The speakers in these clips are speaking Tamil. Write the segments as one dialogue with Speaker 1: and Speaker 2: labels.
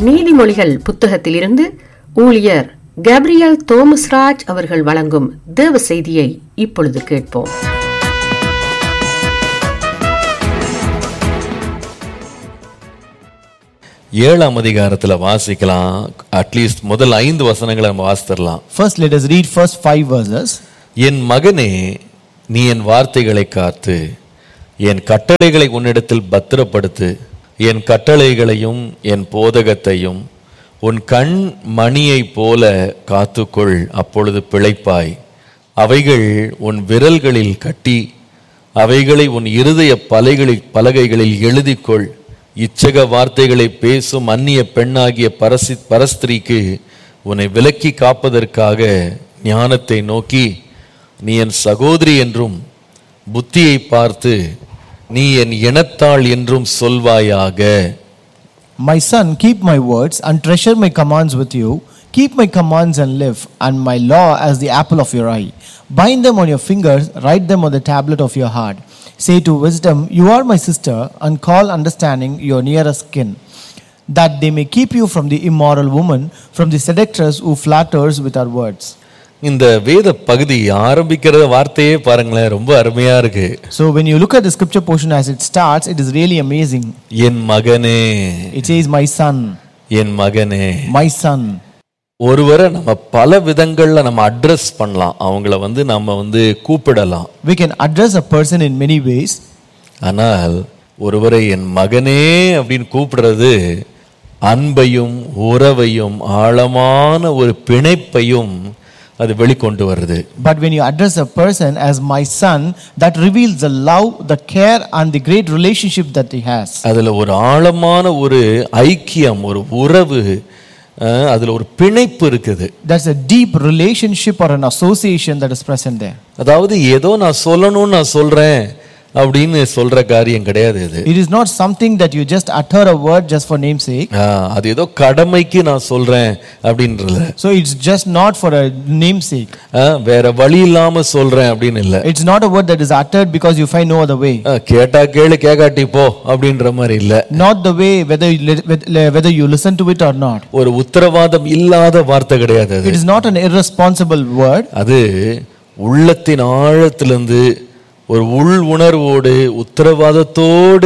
Speaker 1: நீதிமொழிகள் புத்தகத்திலிருந்து ஊழியர் கேப்ரியல் தோமஸ்ராஜ் அவர்கள் வழங்கும் தேவ செய்தியை இப்பொழுது கேட்போம்
Speaker 2: ஏழாம் அதிகாரத்துல வாசிக்கலாம் அட்லீஸ்ட் முதல் ஐந்து வசனங்களை நம்ம வாசித்திரலாம்
Speaker 3: First, let us read first five verses.
Speaker 2: என் மகனே நீ என் வார்த்தைகளை காத்து என் கட்டளைகளை உன்னிடத்தில் பத்திரப்படுத்து என் கட்டளைகளையும் என் போதகத்தையும் உன் கண் மணியைப் போல காத்துக்கொள் அப்பொழுது பிழைப்பாய் அவைகள் உன் விரல்களில் கட்டி அவைகளை உன் இருதய பலைகளில் பலகைகளில் எழுதிக்கொள் இச்சக வார்த்தைகளை பேசும் அந்நிய பெண்ணாகிய பரசி பரஸ்திரிக்கு உன்னை விலக்கி காப்பதற்காக ஞானத்தை நோக்கி நீ என் சகோதரி என்றும் புத்தியை பார்த்து நீ என் இனத்தாள் என்றும் சொல்வாயாக
Speaker 3: My son, keep my words and treasure my commands with you. Keep my commands and live, and my law as the apple of your eye. Bind them on your fingers, write them on the tablet of your heart. Say to wisdom, You are my sister, and call understanding your nearest kin, that they may keep you from the immoral woman, from the seductress who flatters with her words.
Speaker 2: இந்த வேத பகுதி ஆரம்பிக்கிற வார்த்தையே பாருங்களேன் ரொம்ப அருமையா இருக்கு
Speaker 3: So, when you look at the scripture portion as it starts, it is really amazing.
Speaker 2: என் மகனே
Speaker 3: It says, My son,
Speaker 2: என் மகனே
Speaker 3: my son.
Speaker 2: ஒருவரை நம்ம பல விதங்கள்ல நம்ம அட்ரஸ் பண்ணலாம் அவங்கள வந்து நம்ம வந்து கூப்பிடலாம்
Speaker 3: We can address a person in many ways.
Speaker 2: ஆனால் ஒருவரை என் மகனே அப்படின்னு கூப்பிடுறது அன்பையும் உறவையும் ஆழமான ஒரு பிணைப்பையும் அது வெளிக்கொண்டு வருது
Speaker 3: But when you address a person as my son, that reveals the love, the care, and the great relationship that he has.
Speaker 2: அதுல ஒரு ஆழமான ஒரு ஐக்கியம் ஒரு உறவு அஹ், அதுல ஒரு பிணைப்பு இருக்குது
Speaker 3: That's a deep relationship or an association that is present there.
Speaker 2: அதாவது ஏதோ நான் சொல்லணும்னு நான் சொல்றேன் அப்படின்னு சொல்ற காரியம் கிடையாது இது
Speaker 3: It is not something that you just utter a word just for namesake.
Speaker 2: ஆஹ், அது ஏதோ கடமைக்கு நான் சொல்றேன் அப்படின்றல
Speaker 3: So it's just not for a namesake.
Speaker 2: ஆஹ், வேற வழி இல்லாம சொல்றேன் அப்படின்னு இல்ல
Speaker 3: It's not a word that is uttered because you find no other way.
Speaker 2: ஆஹ், கேட்டா கேளு கேட்காட்டி போ அப்படின்ற மாதிரி இல்ல
Speaker 3: Not the way whether you, li- whether you listen to it or not.
Speaker 2: ஒரு உத்தரவாதம் இல்லாத வார்த்தை கிடையாது அது
Speaker 3: It is not an irresponsible word.
Speaker 2: அது உள்ளத்தின் ஆழத்திலிருந்து ஒரு உள் உணர்வோடு உத்தரவாதத்தோடு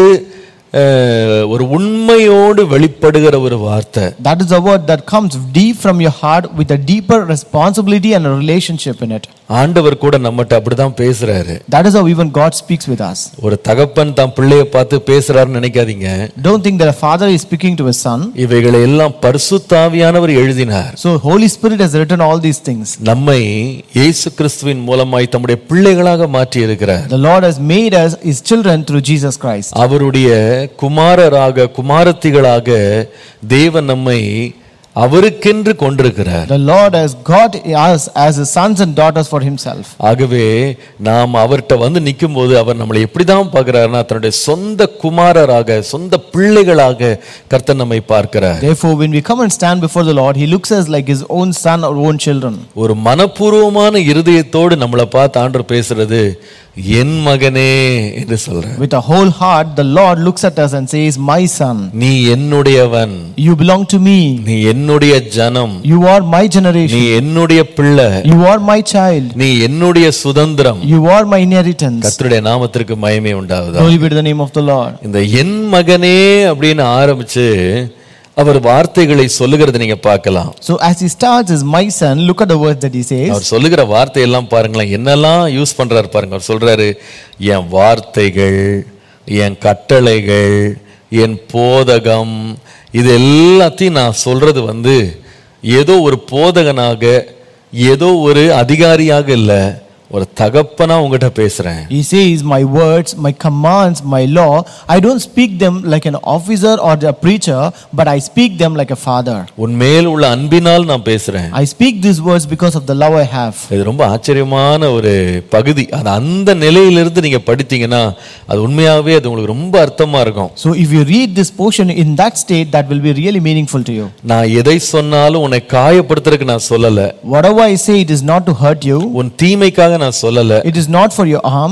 Speaker 2: அஹ், ஒரு உண்மையோடு வெளிப்படுகிற ஒரு வார்த்தை
Speaker 3: That is a word that comes deep from your heart with a deeper responsibility and a relationship in it.
Speaker 2: ஆண்டவர் கூட நம்மகிட்ட அப்படிதான் பேசுறாரு
Speaker 3: That is how even God speaks with us.
Speaker 2: ஒரு தகப்பன் தான் பிள்ளைய பார்த்து பேசுறாருன்னு நினைக்காதீங்க
Speaker 3: Don't think that a father is speaking to his son.
Speaker 2: இவைகளை எல்லாம் பரிசுத்தாவியானவர் எழுதினார்
Speaker 3: So Holy Spirit has written all these things.
Speaker 2: நம்மை இயேசு கிறிஸ்துவின் மூலமாய் தம்முடைய பிள்ளைகளாக மாற்றி இருக்கிறார்
Speaker 3: The Lord has made us his children through Jesus Christ.
Speaker 2: அவருடைய குமாரராக குமாரத்திகளாக தேவன் நம்மை அவருக்கென்று கொண்டிருக்கிறார்
Speaker 3: The Lord has got us as his sons and daughters for himself.
Speaker 2: ஆகவே நாம் அவர்கிட்ட வந்து நிக்கும்போது அவர் நம்மளை எப்படிதான் பார்க்கிறாருன்னா தன்னுடைய சொந்த குமாரராக சொந்த பிள்ளைகளாக கர்த்தர் நம்மை பார்க்கிறார்
Speaker 3: Therefore, when we come and stand before the Lord, he looks us like his own son or own children.
Speaker 2: ஒரு மனப்பூர்வமான இருதயத்தோடு நம்மளை பார்த்து ஆண்டவர் பேசுறது என் மகனே என்று சொல்றார்
Speaker 3: With a whole heart, the Lord looks at us and says, My son,
Speaker 2: நீ என்னுடையவன்
Speaker 3: you belong to me.
Speaker 2: நீ என்னுடைய ஜனம்
Speaker 3: You are my
Speaker 2: நீ
Speaker 3: generation.
Speaker 2: என்னுடைய பிள்ளை
Speaker 3: You are my child.
Speaker 2: நீ என்னுடைய சுதந்திரம்
Speaker 3: You are my inheritance.
Speaker 2: கர்த்தருடைய நாமத்திற்கு மகிமை உண்டாவதா
Speaker 3: Glory be to the name of the Lord.
Speaker 2: இந்த என் மகனே அப்படின்னு ஆரம்பிச்சு அவர் வார்த்தைகளை சொல்லுகிறத நீங்க பார்க்கலாம்
Speaker 3: So as he starts as my son, look at the words that he says.
Speaker 2: அவர் சொல்லுகிற வார்த்தையெல்லாம் பாருங்களேன் என்னெல்லாம் யூஸ் பண்றாரு பாருங்க அவர் சொல்றாரு என் வார்த்தைகள் என் கட்டளைகள் என் போதகம் இது எல்லாத்தையும் நான் சொல்றது வந்து ஏதோ ஒரு போதகனாக ஏதோ ஒரு அதிகாரியாக இல்லை ஒரு தகப்பனா உங்ககிட்ட பேசுறேன்
Speaker 3: He says, My words, my commands, my law, I don't speak them like an officer or a preacher, but I speak them like a father.
Speaker 2: உன் மேல் உள்ள அன்பினால் நான் பேசுறேன்
Speaker 3: I speak these words because of the love I have.
Speaker 2: இது ரொம்ப ஆச்சரியமான ஒரு பகுதி அது அந்த நிலையிலிருந்து நீங்க படித்தீங்கன்னா அது உண்மையாவே அது உங்களுக்கு ரொம்ப அர்த்தமா இருக்கும்
Speaker 3: So if you read this portion in that state, that will be really meaningful to you.
Speaker 2: நான் எதை சொன்னாலும் உன்னை காயப்படுத்துறதுக்கு நான் சொல்லல
Speaker 3: Whatever I say, it is not to hurt you,
Speaker 2: உன் தீமைக்காக நான் சொல்லல
Speaker 3: it is not for your harm.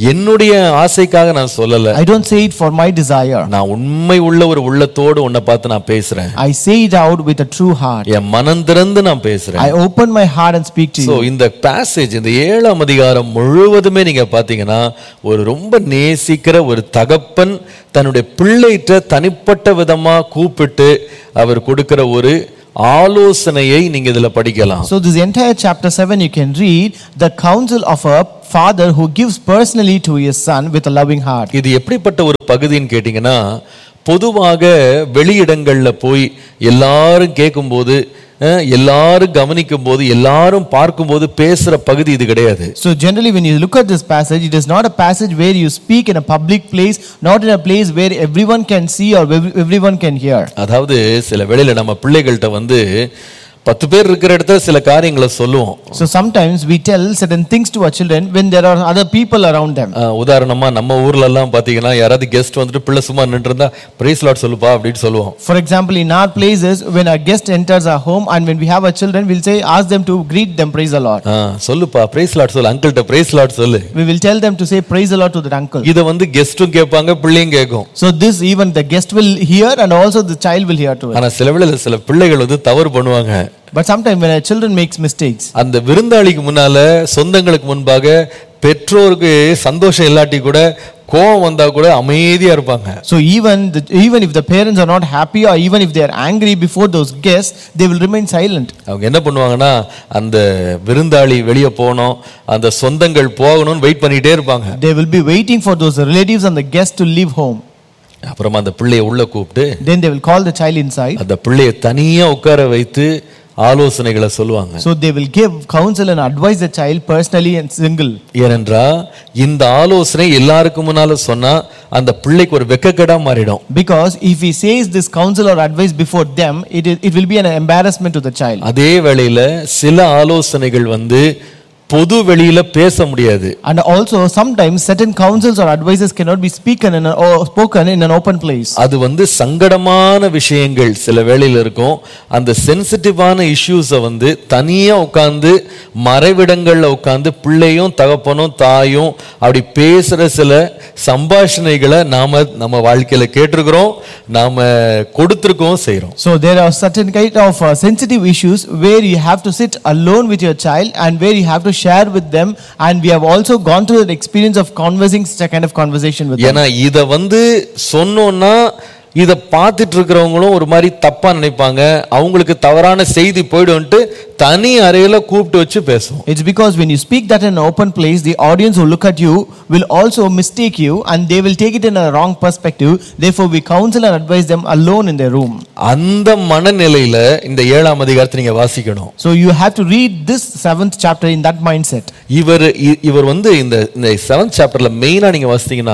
Speaker 2: என்னுடைய ஆசைக்காக நான் சொல்லல
Speaker 3: I don't say it for my desire.
Speaker 2: நான் உண்மை உள்ள ஒரு உள்ளத்தோடு உன்னை பார்த்து நான் பேசுறேன்
Speaker 3: I say it out with a true heart.
Speaker 2: என் மனம் திறந்து நான் பேசுறேன்
Speaker 3: I open my heart and speak to
Speaker 2: so
Speaker 3: you.
Speaker 2: இந்த பேசேஜ் இந்த ஏழாம் அதிகாரம் முழுவதுமே நீங்க பாத்தீங்கன்னா ஒரு ரொம்ப நேசிக்கிற ஒரு தகப்பன் தன்னுடைய பிள்ளைகிட்ட தனிப்பட்ட விதமா கூப்பிட்டு அவர் கொடுக்கிற ஒரு ஆலோசனையை நீங்க இதுல படிக்கலாம்
Speaker 3: So this entire chapter 7 you can read the counsel of a father who gives personally to his son with a loving heart.
Speaker 2: இது எப்படிப்பட்ட ஒரு பகுதின்னு கேட்டிங்கன்னா பொதுவாக வெளியிடங்கள்ல போய் எல்லாரும் கேட்கும்போது அஹ், எல்லாரும் கவனிக்கும் போது எல்லாரும் பார்க்கும்போது பேசுற பகுதி இது கிடையாது
Speaker 3: So generally when you look at this passage it is not a passage where you speak in a public place not in a place where everyone can see or ev- everyone can hear.
Speaker 2: அதாவது சில வேளையில நம்ம பிள்ளைகள்கிட்ட வந்து பத்து பேர் இருக்கிற இடத்துல சில காரியங்களை சொல்லுவோம்
Speaker 3: So sometimes we tell certain things to our children when there are other people around them.
Speaker 2: அஹ், உதாரணமா நம்ம ஊர்ல எல்லாம் பாத்தீங்கன்னா யாராவது கெஸ்ட் வந்துட்டு பிள்ளை சும்மா நின்று இருந்தா பிரைஸ் லாட் சொல்லுப்பா அப்படின்னு சொல்லுவோம்
Speaker 3: For example, in our places, when a guest enters our home and when we have our children, we'll say, ask them to greet them, praise the Lord.
Speaker 2: அஹ், சொல்லுப்பா பிரைஸ் லாட் சொல்லு அங்கிள்கிட்ட பிரைஸ் லாட் சொல்லு
Speaker 3: We will tell them to say, praise the Lord to that uncle.
Speaker 2: இதை வந்து கெஸ்டும் கேட்பாங்க பிள்ளையும் கேட்கும்
Speaker 3: So this even the guest will hear and also the child will hear to it.
Speaker 2: ஆனா சில வேளையில சில பிள்ளைகள் வந்து தவறு பண்ணுவாங்க
Speaker 3: But sometimes when a children makes mistakes,
Speaker 2: அந்த விருந்தாளிக்கு முன்னால சொந்தங்களுக்கு முன்பாக பெற்றோருக்கு சந்தோஷம் இல்லாட்டி கூட கோவம் வந்தா கூட அமைதியா இருப்பாங்க
Speaker 3: so even the, even if the parents are not happy or even if they are angry before those guests, they will remain silent.
Speaker 2: அவங்க என்ன பண்ணுவாங்கன்னா அந்த விருந்தாளி வெளியே போகணும் அந்த சொந்தங்கள் போகணும்னு வெயிட் பண்ணிட்டே இருப்பாங்க
Speaker 3: They will be waiting for those relatives and the guests to leave home.
Speaker 2: அப்புறமா அந்த பிள்ளைய உள்ள கூப்பிட்டு
Speaker 3: Then they will call the child inside.
Speaker 2: அந்த பிள்ளைய தனியா உட்கார வைத்து ஆலோசனைகளை சொல்லுவாங்க
Speaker 3: So they will give counsel and advise the child personally and single.
Speaker 2: ஏனென்றா இந்த ஆலோசனை எல்லாருக்கும் முன்னால சொன்னா அந்த பிள்ளைக்கு ஒரு வெக்கக்கேடா மாறிடும்
Speaker 3: Because if he says this counsel or advice before them, it, is, it will be an embarrassment to the child.
Speaker 2: அதே வேளையில சில ஆலோசனைகள் வந்து பொது வெளியில பேச முடியாது
Speaker 3: And also, sometimes certain counsels or advices cannot be spoken in a, or spoken in an open place.
Speaker 2: அது வந்து சங்கடமான விஷயங்கள் சில வேளையில இருக்கும் அந்த சென்சிட்டிவான இஷ்யூஸை வந்து தனியா உட்கார்ந்து மறைவிடங்கள்ல உட்கார்ந்து பிள்ளையும் தகப்பனும் தாயும் அப்படி பேசுற சில சம்பாஷணைகளை நாம நம்ம வாழ்க்கையில கேட்டிருக்கிறோம் நாம கொடுத்திருக்கோம் செய்றோம்
Speaker 3: So there are certain kind of uh, sensitive issues where you have to sit alone with your child and where you have to share with them. And we have also gone through the experience of conversing such a kind of conversation with them.
Speaker 2: ஏன்னா இத வந்து சொன்னோம்னா இத பார்த்துட்டு இருக்கிறவங்களும் ஒரு மாதிரி தப்பா நினைப்பாங்க அவங்களுக்கு தவறான செய்தி போயிடும்ட்டு தனி அறையில கூப்பிட்டு வச்சு பேசுவோம்
Speaker 3: It's because when you speak that in an open place, the audience who look at you will also mistake you and they will take it in a wrong perspective. Therefore, we counsel and advise them alone in their room.
Speaker 2: அந்த மனநிலையில இந்த ஏழாம் அதிகாரத்தை நீங்க வாசிக்கணும்
Speaker 3: So you have to read this seventh chapter in that mindset.
Speaker 2: இவர் இ- இவர் வந்து இந்த இந்த செவன்த் சாப்டர்ல மெயினா நீங்க வாசித்தீங்கன்னா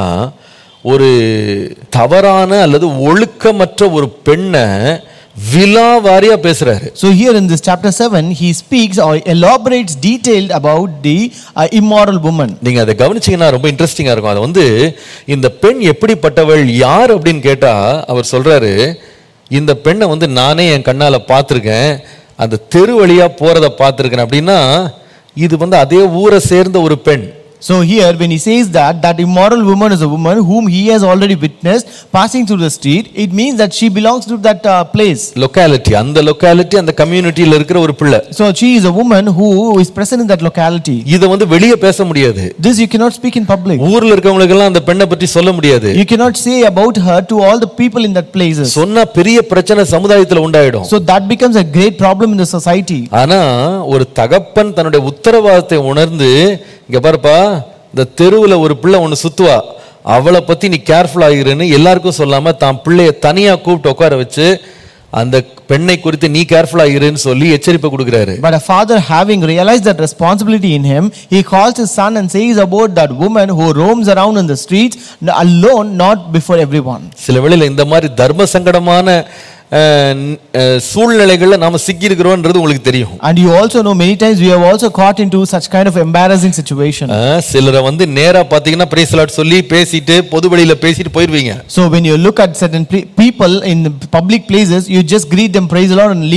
Speaker 2: ஒரு தவறான அல்லது ஒழுக்கமற்ற ஒரு பெண்ணை விலாவாரியா பேசுறாரு
Speaker 3: So here in this chapter 7, he speaks or elaborates detailed about the uh, immoral woman.
Speaker 2: நீங்க அதை கவனிச்சீங்கன்னா ரொம்ப இன்ட்ரெஸ்டிங்கா இருக்கும் அது வந்து இந்த பெண் எப்படிப்பட்டவள் யார் அப்படின்னு கேட்டா அவர் சொல்றாரு இந்த பெண்ணை வந்து நானே என் கண்ணால பார்த்திருக்கேன் அந்த தெரு வழியா போறத பார்த்திருக்கேன் அப்படின்னா இது வந்து அதே ஊரை சேர்ந்த ஒரு பெண்
Speaker 3: So here when he says that that immoral woman is a woman whom he has already witnessed passing through the street, it means that she belongs to that uh, place.
Speaker 2: Locality அந்த லொக்காலிட்டி அந்த கம்யூனிட்டியில இருக்கிற ஒரு பிள்ளை
Speaker 3: So she is a woman who is present in that locality.
Speaker 2: இதை வந்து வெளியே பேச முடியாது
Speaker 3: This you cannot speak in public.
Speaker 2: ஊர்ல இருக்கவங்களுக்கு எல்லாம் அந்த பெண்ணை பற்றி சொல்ல முடியாது
Speaker 3: You cannot say about her to all the people in that places.
Speaker 2: சொன்னா பெரிய பிரச்சனை சமுதாயத்துல உண்டாயிடும்
Speaker 3: So that becomes a great problem in the society.
Speaker 2: ஆனா ஒரு தகப்பன் தன்னுடைய உத்தரவாதத்தை உணர்ந்து இங்க பாருப்பா இந்த தெருவுல ஒரு பிள்ளை ஒண்ணு சுத்துவா அவளை பத்தி நீ கேர்ஃபுல் ஆகிருன்னு எல்லாருக்கும் சொல்லாம தான் பிள்ளைய தனியா கூப்பிட்டு உட்கார வச்சு அந்த பெண்ணை குறித்து நீ கேர்ஃபுல் ஆகிருன்னு சொல்லி எச்சரிப்பை கொடுக்குறாரு
Speaker 3: But a father, having realized that responsibility in him, he calls his son and says about that woman who roams around in the streets alone, not before everyone.
Speaker 2: சில வேளையில இந்த மாதிரி தர்ம சங்கடமான அஹ், அஹ், சூழ்நிலைகள்ல நாம சிக்கி இருக்கிறோம்ன்றது உங்களுக்கு தெரியும்
Speaker 3: And you also know many times we have also caught into such kind of embarrassing situation.
Speaker 2: அஹ், சிலரை வந்து நேரா பாத்தீங்கன்னா பிரேசலாட் சொல்லி பேசிட்டு பொது வெளியில பேசிட்டு போயிருவீங்க
Speaker 3: So when you look at certain pe- people in public places, you just greet them, praise the Lord, and leave them.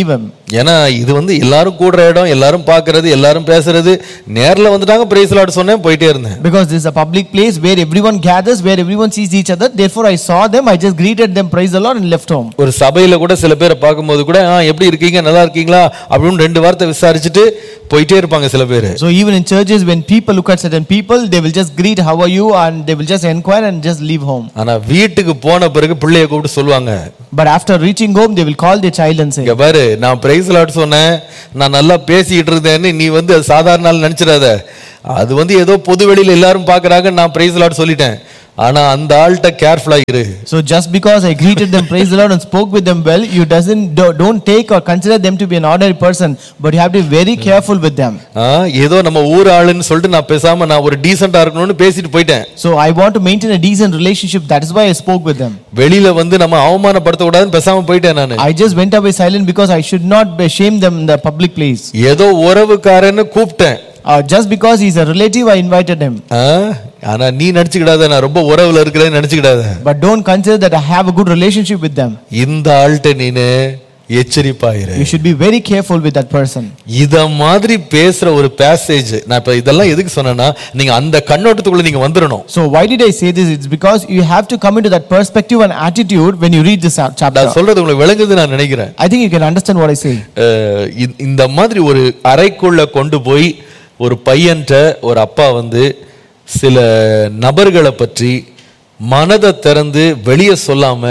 Speaker 2: ஏன்னா இது வந்து எல்லாரும் கூடுற இடம் எல்லாரும் பார்க்கறது எல்லாரும் பேசுறது நேர்ல வந்துட்டாங்க பிரைஸ் லாட் சொன்னேன் போயிட்டே இருந்தேன்
Speaker 3: Because this is a public place where everyone gathers, where everyone sees each other. Therefore, I saw them, I just greeted them, praise the Lord, and left home.
Speaker 2: ஒரு சபையில கூட சில பேரை பார்க்கும்போது கூட ஆ எப்படி இருக்கீங்க நல்லா இருக்கீங்களா அப்படின்னு ரெண்டு வார்த்தை விசாரிச்சுட்டு போயிட்டே இருப்பாங்க சில பேர்
Speaker 3: So, even in churches, when people look at certain people, they will just greet, How are you? and they will just inquire and just leave home.
Speaker 2: ஆனா வீட்டுக்கு போன பிறகு பிள்ளைய கூப்பிட்டு சொல்லுவாங்க
Speaker 3: But after reaching home, they will call their child and say,
Speaker 2: இங்க பாரு நான் பிரைஸ் லாட் சொன்னேன் நான் நல்லா பேசிக்கிட்டு இருந்தேன்னு நீ வந்து அது சாதாரண நாள் நினைச்சிடாத அது வந்து ஏதோ பொது வெளியில எல்லாரும் பார்க்கறாங்க நான் பிரைஸ் லாட் சொல்லிட்டேன் ஆனா அந்த ஆள்கிட்ட கேர்ஃபுல்லா இரு
Speaker 3: So, just because I greeted them, praise the Lord, and spoke with them well, you doesn't do- don't take or consider them to be an ordinary person, but you have to be very careful with them.
Speaker 2: ஆ, ஏதோ நம்ம ஊர் ஆளுன்னு சொல்லிட்டு நான் பேசாம நான் ஒரு டீசெண்டா இருக்கணும்னு பேசிட்டு போயிட்டேன்
Speaker 3: So, I want to maintain a decent relationship. That is why I spoke with them.
Speaker 2: வெளியில வந்து நம்ம அவமானப்படுத்த கூடாதுன்னு பேசாம போயிட்டேன் நானு
Speaker 3: I just went away silent because I should not be- shame them in the public place.
Speaker 2: ஏதோ உறவுக்காரன்னு கூப்பிட்டேன்
Speaker 3: Uh, just because he's a relative, I invited him.
Speaker 2: ஆ, ஆனா நீ நினைச்சுக்கிடாத நான் ரொம்ப உறவுல இருக்கிறேன்னு நினைச்சுக்கிடாத
Speaker 3: But don't consider that I have a good relationship with them.
Speaker 2: இந்த ஆள்கிட்ட நீனு எச்சரிப்பாயிரு
Speaker 3: You should be very careful with that person.
Speaker 2: இத மாதிரி பேசுற ஒரு பேசேஜ் நான் இப்ப இதெல்லாம் எதுக்கு சொன்னேன்னா நீங்க அந்த கண்ணோட்டத்துக்குள்ள நீங்க வந்துடணும்
Speaker 3: So, why did I say this? It's because you have to come into that perspective and attitude when you read this chap- chapter.
Speaker 2: நான் சொல்றது உங்களுக்கு விளங்குது நான் நினைக்கிறேன்
Speaker 3: I think you can understand what I say.
Speaker 2: அஹ், இ- இந்த மாதிரி ஒரு அறைக்குள்ள கொண்டு போய் ஒரு பையன்ட்ட ஒரு அப்பா வந்து சில நபர்களை பற்றி மனதை திறந்து வெளியே சொல்லாம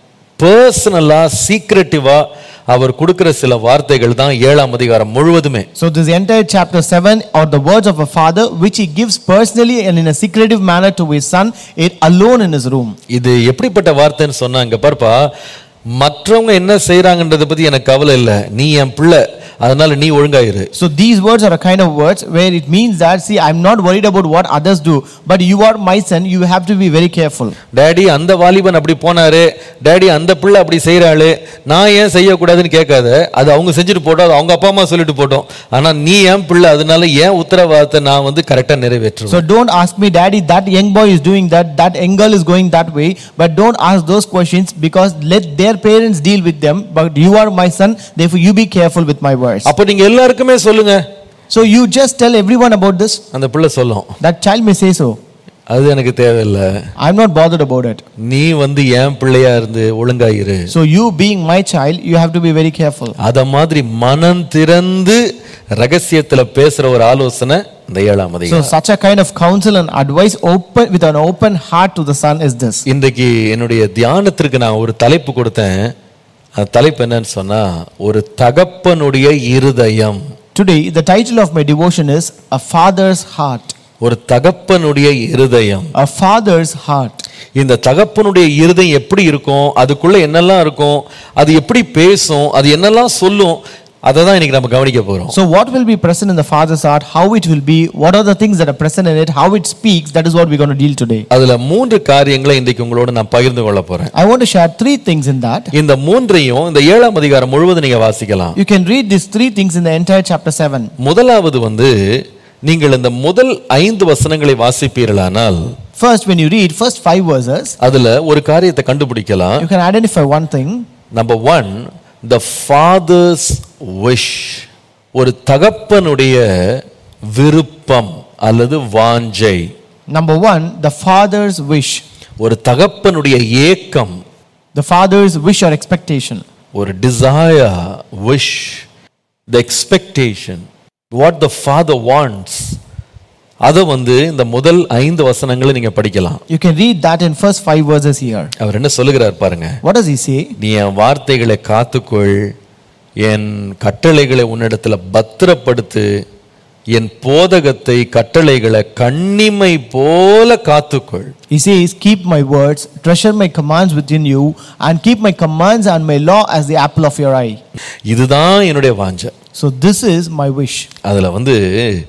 Speaker 2: பர்சனலா சீக்ரெட்டிவா அவர் கொடுக்கிற சில வார்த்தைகள் தான் ஏழாம் அதிகாரம் முழுவதுமே
Speaker 3: So, this entire chapter 7 are the words of a father which he gives personally and in a secretive manner to his son, it alone in his room.
Speaker 2: இது எப்படிப்பட்ட வார்த்தைன்னு சொன்னா இங்க பாருப்பா மற்றவங்க என்ன செய்றாங்கன்றத பத்தி எனக்கு கவலை இல்லை நீ என் பிள்ளை அதனால நீ ஒழுங்காயிரு
Speaker 3: So these words are a kind of words where it means that see I'm not worried about what others do but you are my son you have to be very careful.
Speaker 2: Daddy அந்த வாலிபன் அப்படி போனாரு டேடி அந்த பிள்ளை அப்படி செய்றாளு நான் ஏன் செய்யக்கூடாதுன்னு கேட்காத அது அவங்க செஞ்சுட்டு போட்டோம் அது அவங்க அப்பா அம்மா சொல்லிட்டு போட்டோம் ஆனா நீ ஏன் பிள்ளை அதனால ஏன் உத்தரவாதத்தை நான் வந்து கரெக்டா நிறைவேற்றுவேன்
Speaker 3: So don't ask me daddy that young boy is doing that that young girl is going that way but don't ask those questions because let their parents deal with them but you are my son therefore you be careful with my words.
Speaker 2: அப்ப நீங்க எல்லாருக்குமே சொல்லுங்க
Speaker 3: So you just tell everyone about this
Speaker 2: அந்த பிள்ளை சொல்லும்
Speaker 3: that child may say so.
Speaker 2: அது எனக்கு தேவையில்லை
Speaker 3: I'm not bothered about it.
Speaker 2: நீ வந்து ஏன் பிள்ளையா இருந்து ஒழுங்காயிரு
Speaker 3: So you being my child you have to be very careful.
Speaker 2: அத மாதிரி மனம் திறந்து ரகசியத்துல பேசுற ஒரு ஆலோசனை இந்த ஏழாம்
Speaker 3: So
Speaker 2: அதிகாரம்
Speaker 3: such a kind of counsel and advice open with an open heart to the son is this.
Speaker 2: இன்றைக்கு என்னுடைய தியானத்திற்கு நான் ஒரு தலைப்பு கொடுத்தேன் அந்த தலைப்பு என்னன்னு சொன்னா ஒரு தகப்பனுடைய இருதயம்
Speaker 3: Today the title of my devotion is A Father's Heart.
Speaker 2: ஒரு தகப்பனுடைய இருதயம்
Speaker 3: A Father's Heart.
Speaker 2: இந்த தகப்பனுடைய இருதயம் எப்படி இருக்கும் அதுக்குள்ள என்னெல்லாம் இருக்கும் அது எப்படி பேசும் அது என்னெல்லாம் சொல்லும் அதை தான் இன்னைக்கு நம்ம கவனிக்க போறோம்
Speaker 3: So what will be present in the Father's heart, how it will be, what are the things that are present in it, how it speaks, that is what we're going to deal today.
Speaker 2: அதுல மூன்று காரியங்களை இன்றைக்கு உங்களோட நான் பகிர்ந்து கொள்ள போறேன்
Speaker 3: I want to share three things in that.
Speaker 2: இந்த மூன்றையும் இந்த ஏழாம் அதிகாரம் முழுவதும் நீங்க வாசிக்கலாம்
Speaker 3: You can read these three things in the entire chapter 7.
Speaker 2: முதலாவது வந்து நீங்கள் இந்த முதல் ஐந்து வசனங்களை வாசிப்பீர்களானால்
Speaker 3: First, when you read first five verses,
Speaker 2: அதுல ஒரு காரியத்தை கண்டுபிடிக்கலாம்
Speaker 3: you can identify one thing.
Speaker 2: Number one the father's wish ஒரு தகப்பனுடைய விருப்பம் அல்லது வாஞ்சை
Speaker 3: Number one, the Father's wish.
Speaker 2: ஒரு தகப்பனுடைய ஏக்கம்
Speaker 3: The Father's wish or expectation.
Speaker 2: ஒரு desire wish the expectation what the father wants அதை வந்து இந்த முதல் ஐந்து வசனங்களை நீங்க படிக்கலாம்
Speaker 3: You can read that in first five verses here.
Speaker 2: அவர் என்ன சொல்லுகிறார் பாருங்க
Speaker 3: What does he say?
Speaker 2: நீ என் வார்த்தைகளை காத்துக்கொள் என் கட்டளைகளை உன்னிடத்துல பத்திரப்படுத்து என் போதகத்தை கட்டளைகளை கண்ணிமை போல காத்துக்கொள்
Speaker 3: He says, Keep my words, treasure my commands within you, and keep my commands and my law as the apple of your eye.
Speaker 2: இதுதான் என்னுடைய வாஞ்சை
Speaker 3: So, this is my wish.
Speaker 2: அதுல வந்து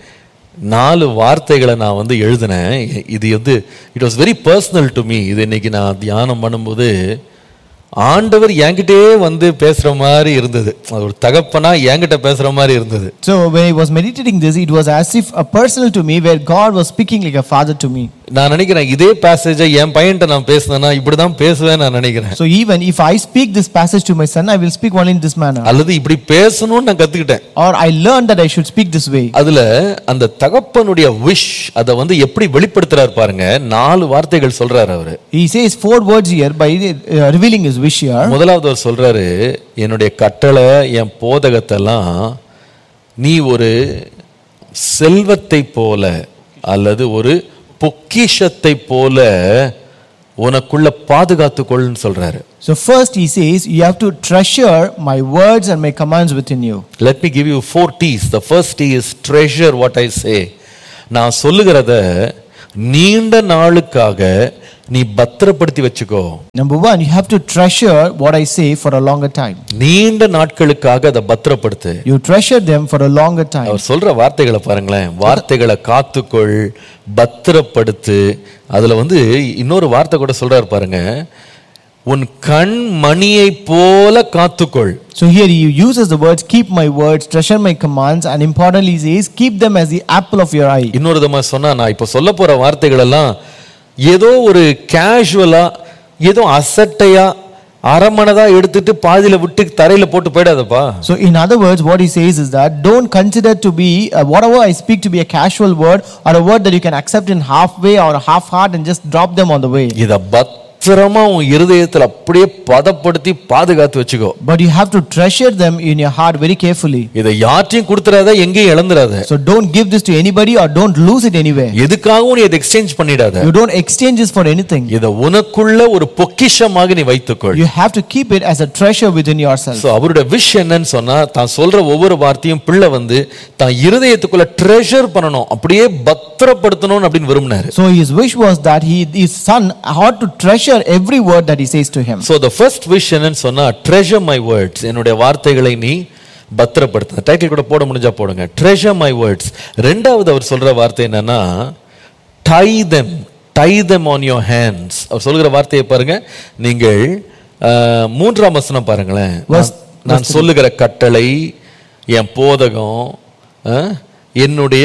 Speaker 2: நாலு வார்த்தைகளை நான் வந்து எழுதினேன் இது வந்து it was very personal to me இது இன்னைக்கு நான் தியானம் பண்ணும்போது ஆண்டவர் என்கிட்டே வந்து பேசுற மாதிரி இருந்தது அது ஒரு தகப்பனா என்கிட்ட பேசுற மாதிரி இருந்தது
Speaker 3: So, when I was meditating this, it was as if a personal to me where God was speaking like a father to me.
Speaker 2: நான் நினைக்கிறேன் இதே பேசேஜை என் பையன்கிட்ட நான் பேசினேன்னா இப்படிதான் பேசுவேன் நான் நினைக்கிறேன்
Speaker 3: So even if I speak this passage to my son, I will speak only in this manner.
Speaker 2: அல்லது இப்படி பேசணும்னு நான் கத்துக்கிட்டேன்
Speaker 3: Or I learned that I should speak this way.
Speaker 2: அதுல அந்த தகப்பனுடைய விஷ் அதை வந்து எப்படி வெளிப்படுத்துறாரு பாருங்க நாலு வார்த்தைகள் சொல்றாரு அவரு
Speaker 3: He says four words here by uh, revealing his wish here.
Speaker 2: முதலாவது அவர் சொல்றாரு என்னுடைய கட்டளை என் போதகத்தெல்லாம் நீ ஒரு செல்வத்தை போல அல்லது ஒரு பொக்கிஷத்தை போல உனக்குள்ள பாதுகாத்துக்கொள்னு சொல்றாரு
Speaker 3: So first he says, you have to treasure my words and my commands within you.
Speaker 2: Let me give you four Ts the first T is treasure what I say நான் சொல்லுகிறத நீண்ட நாளுக்காக நீ பத்திரப்படுத்தி வச்சுக்கோ
Speaker 3: Number one, you have to treasure what I say for a longer time.
Speaker 2: நீண்ட நாட்களுக்காக அதை பத்திரப்படுத்து
Speaker 3: You treasure them for a longer time.
Speaker 2: அவர் சொல்ற வார்த்தைகளை பாருங்களேன் வார்த்தைகளை காத்துக்கொள் பத்திரப்படுத்து அதுல வந்து இன்னொரு வார்த்தை கூட சொல்றாரு பாருங்க உன் கண் மணியை போல காத்துக்கொள்
Speaker 3: So here he uses the words, keep my words, treasure my commands, and importantly he says, keep them as the apple of your eye.
Speaker 2: இன்னொரு விதமா சொன்னா நான் இப்ப சொல்ல போற வார்த்தைகள் எல்லாம் ஏதோ ஒரு கேஷுவலா ஏதோ அசட்டையா அரமனதா எடுத்துட்டு பாதியில விட்டு தரையில போட்டு போயிடாதப்பா
Speaker 3: So in other words, what he says is that don't consider to be uh, whatever I speak to be a casual word or a word that you can accept in halfway or half heart and just drop them on the way.
Speaker 2: இத பத்திரமா உன் இருதயத்துல அப்படியே பதப்படுத்தி பாதுகாத்து வச்சுக்கோ
Speaker 3: But you have to treasure them in your heart very carefully.
Speaker 2: இதை யார்ட்டையும் கொடுத்துறாத எங்கேயும் இழந்துடாத
Speaker 3: So don't give this to anybody or don't lose it anywhere.
Speaker 2: எதுக்காகவும் நீ இதை எக்ஸ்சேஞ்ச் பண்ணிடாத
Speaker 3: You don't exchange this for anything.
Speaker 2: இதை உனக்குள்ள ஒரு பொக்கிஷமாக நீ வைத்துக்கொள்
Speaker 3: You have to keep it as a treasure within yourself.
Speaker 2: So, அவருடைய விஷ் என்னன்னு சொன்னா தான் சொல்ற ஒவ்வொரு வார்த்தையும் பிள்ளை வந்து தான் இருதயத்துக்குள்ள ட்ரெஷர் பண்ணணும் அப்படியே பத்திரப்படுத்தணும் அப்படின்னு விரும்பினாரு
Speaker 3: So his wish was that he, his son ought to treasure every word that he says to him.
Speaker 2: So the first wish என்னன்னு சொன்னா ட்ரெஷர் மை வேர்ட்ஸ் என்னுடைய வார்த்தைகளை நீ பத்திரப்படுத்த டைட்டில் கூட போட முடிஞ்சா போடுங்க ட்ரெஷர் மை வேர்ட்ஸ் ரெண்டாவது அவர் சொல்ற வார்த்தை என்னன்னா tie them tie them on your hands அவர் சொல்கிற வார்த்தையை பாருங்க நீங்கள் அஹ், மூன்றாம் வசனம் பாருங்களேன்
Speaker 3: Verse-
Speaker 2: நான் நான் சொல்லுகிற கட்டளை என் போதகம் அஹ், என்னுடைய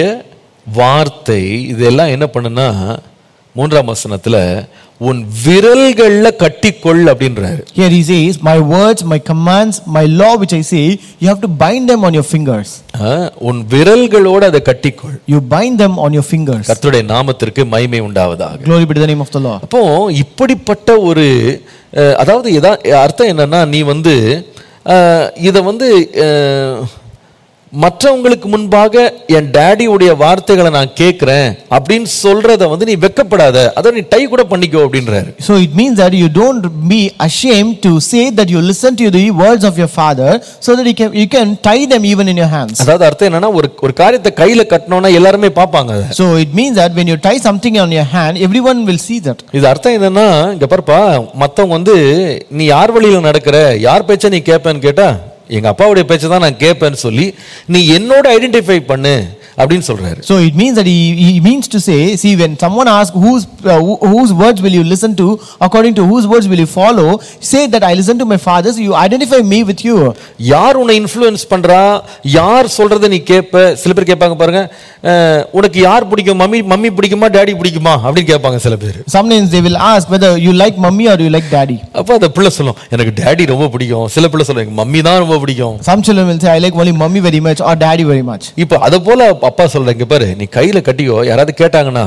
Speaker 2: வார்த்தை இதெல்லாம் என்ன பண்ணுனா மூன்றாம் வசனத்துல உன் விரல்கள்ல கட்டிக்கொள் அப்படின்றாரு
Speaker 3: Here he says, My words, my commands, my law which I say, you have to bind them on your fingers.
Speaker 2: அஹ், உன் விரல்களோட அதை கட்டிக்கொள்
Speaker 3: You bind them on your fingers.
Speaker 2: கர்த்தருடைய நாமத்திற்கு மகிமை உண்டாவதாக
Speaker 3: Glory be to the name of the Lord.
Speaker 2: அப்போ இப்படிப்பட்ட ஒரு அஹ், அதாவது எதா அர்த்தம் என்னன்னா நீ வந்து அஹ், இதை வந்து அஹ், மற்றவங்களுக்கு முன்பாக என் டேடியுடைய வார்த்தைகளை நான் கேட்கிறேன் அப்படின்னு சொல்றத வந்து நீ வெக்கப்படாத அதை நீ டை கூட பண்ணிக்கோ அப்படின்றாரு
Speaker 3: So it means that you don't be ashamed to say that you listen to the words of your father so that you can, you can tie them even in your hands.
Speaker 2: அதாவது அர்த்தம் என்னன்னா ஒரு ஒரு காரியத்தை கையில கட்டணும்னா எல்லாருமே பார்ப்பாங்க அதை
Speaker 3: So it means that when you tie something on your hand, everyone will see that.
Speaker 2: இது அர்த்தம் என்னன்னா இங்க பாருப்பா மத்தவங்க வந்து நீ யார் வழியில நடக்கிற யார் பேச்ச நீ கேட்பேன்னு கேட்டா எங்க அப்பாவுடைய பேச்சை தான் நான் கேட்பேன்னு சொல்லி நீ என்னோட ஐடென்டிஃபை பண்ணு அப்படின்னு சொல்றாரு
Speaker 3: So it means that he, he means to say, see, when someone asks whose, uh, who- whose words will you listen to, according to whose words will you follow, say that I listen to my father, so you identify me with you.
Speaker 2: யார் உன்னை இன்ஃப்ளூயன்ஸ் பண்றா யார் சொல்றதை நீ கேட்ப சில பேர் கேட்பாங்க பாருங்க அஹ், உனக்கு யார் பிடிக்கும் மம்மி மம்மி பிடிக்குமா டாடி பிடிக்குமா அப்படின்னு கேட்பாங்க சில பேர்
Speaker 3: Sometimes they will ask whether you like mummy or you like daddy.
Speaker 2: அப்போ அந்த பிள்ளை சொல்லும் எனக்கு டாடி ரொம்ப பிடிக்கும் சில பிள்ளை சொல்லும் எனக்கு மம்மி தான் ரொம்ப பிடிக்கும்
Speaker 3: Some children will say, I like only mummy very much or daddy very much.
Speaker 2: இப்போ அதை போல அப்பா சொல்ற இங்க பாரு நீ கையில கட்டிக்கோ யாராவது கேட்டாங்கன்னா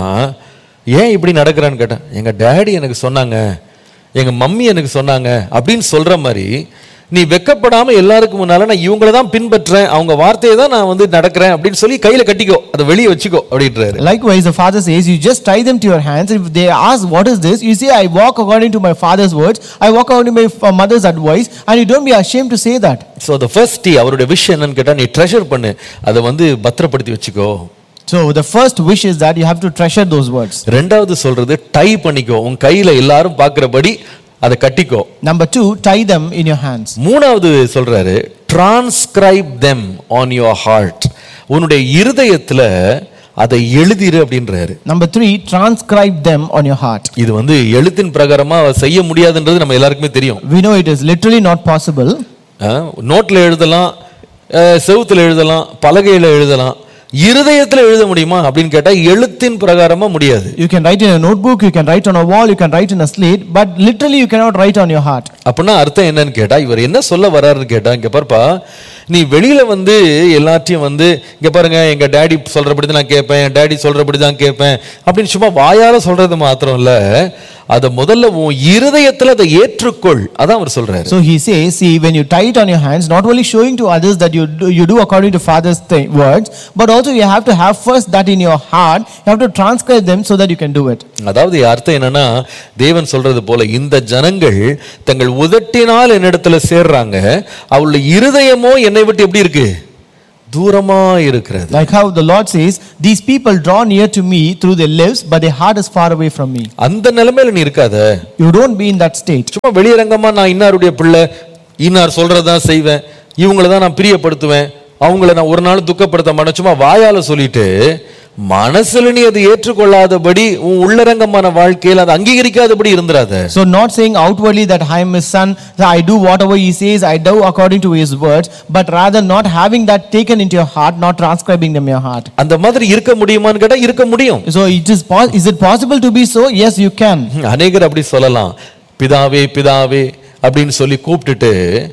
Speaker 2: ஏன் இப்படி நடக்கிறான்னு கேட்டேன் எங்க டேடி எனக்கு சொன்னாங்க எங்க மம்மி எனக்கு சொன்னாங்க அப்படின்னு சொல்ற மாதிரி நீ வெக்கப்படாம எல்லாருக்கும் முன்னால நான் இவங்கள தான் பின்பற்றேன் அவங்க வார்த்தையை தான் நான் வந்து நடக்கிறேன் அப்படின்னு சொல்லி கையில கட்டிக்கோ அதை வெளியே வச்சுக்கோ அப்படின்றாரு
Speaker 3: Likewise, the father says, you just tie them to your hands. If they ask, what is this? You say, I walk according to my father's words. I walk according to my f- mother's advice. And you don't be ashamed to say that.
Speaker 2: So the first அவருடைய விஷயம் என்னன்னு கேட்டா நீ ட்ரெஷர் பண்ணு அதை வந்து பத்திரப்படுத்தி வச்சுக்கோ
Speaker 3: So the first wish is that you have to treasure those words.
Speaker 2: ரெண்டாவது சொல்றது டை பண்ணிக்கோ உன் கையில எல்லாரும் பார்க்கிறபடி அதை கட்டிக்கோ
Speaker 3: Number two, tie them in your hands.
Speaker 2: மூணாவது சொல்றாரு transcribe them on your heart உன்னுடைய இருதயத்துல அதை எழுதிரு அப்படின்றாரு
Speaker 3: Number three, transcribe them on your heart.
Speaker 2: இது வந்து எழுத்தின் பிரகாரமா செய்ய முடியாதுன்றது நம்ம எல்லாருக்குமே தெரியும்
Speaker 3: We know it is literally not possible.
Speaker 2: அஹ், நோட்ல எழுதலாம் அஹ், செவுத்துல எழுதலாம் பலகையில எழுதலாம் இருதயத்துல எழுத முடியுமா அப்படின்னு கேட்டா எழுத்தின் பிரகாரமா முடியாது
Speaker 3: You can write in a notebook, you can write on a wall, you can write in a slate, but literally you cannot write on your heart.
Speaker 2: அப்படின்னா அர்த்தம் என்னன்னு கேட்டா இவர் என்ன சொல்ல வர்றாருன்னு கேட்டா இங்க பாருப்பா நீ வெளியில வந்து எல்லாத்தையும் வந்து இங்க பாருங்க எங்க டேடி சொல்றபடி தான் நான் கேட்பேன் என் டேடி சொல்றபடி தான் கேட்பேன் அப்படின்னு சும்மா வாயால சொல்றது மாத்திரம் இல்ல அதை முதல்ல உன் இருதயத்துல அதை ஏற்றுக்கொள் அதான் அவர் சொல்றாரு
Speaker 3: So he says, see, when you tie it on your hands, not only showing to others that you do, you do according to Father's th- words, but also you have to have first that in your heart. You have to transcribe them so that you can do it.
Speaker 2: அதாவது அர்த்தம் என்னன்னா தேவன் சொல்றது போல இந்த ஜனங்கள் தங்கள் உதட்டினால் என்னிடத்துல சேர்றாங்க அவளுடைய இருதயமோ என்னை விட்டு எப்படி இருக்கு தூரமா இருக்கிறது
Speaker 3: Like how the Lord says, these people draw near to me through their lips, but their heart is far away from me.
Speaker 2: அந்த நிலைமையில நீ இருக்காத
Speaker 3: You don't be in that state.
Speaker 2: சும்மா வெளியரங்கமா நான் இன்னாருடைய பிள்ளை இன்னார் சொல்றதான் செய்வேன் இவங்கள தான் நான் பிரியப்படுத்துவேன் அவங்கள நான் ஒரு நாள் துக்கப்படுத்த மாட்டேன் சும்மா வாயால சொல்லிட்டு மனசுல நீ அதை ஏற்றுக்கொள்ளாதபடி உன் உள்ளரங்கமான வாழ்க்கையில் அதை அங்கீகரிக்காதபடி இருந்துராத
Speaker 3: So not saying outwardly that I am his son, that I do whatever he says, I do according to his words, but rather not having that taken into your heart, not transcribing them in your heart.
Speaker 2: அந்த மாதிரி இருக்க முடியுமான்னு கேட்டா இருக்க முடியும்
Speaker 3: So it is pos- is it possible to be so? Yes, you can.
Speaker 2: அநேகர் அப்படி சொல்லலாம் பிதாவே பிதாவே அப்படின்னு சொல்லி கூப்பிட்டுட்டு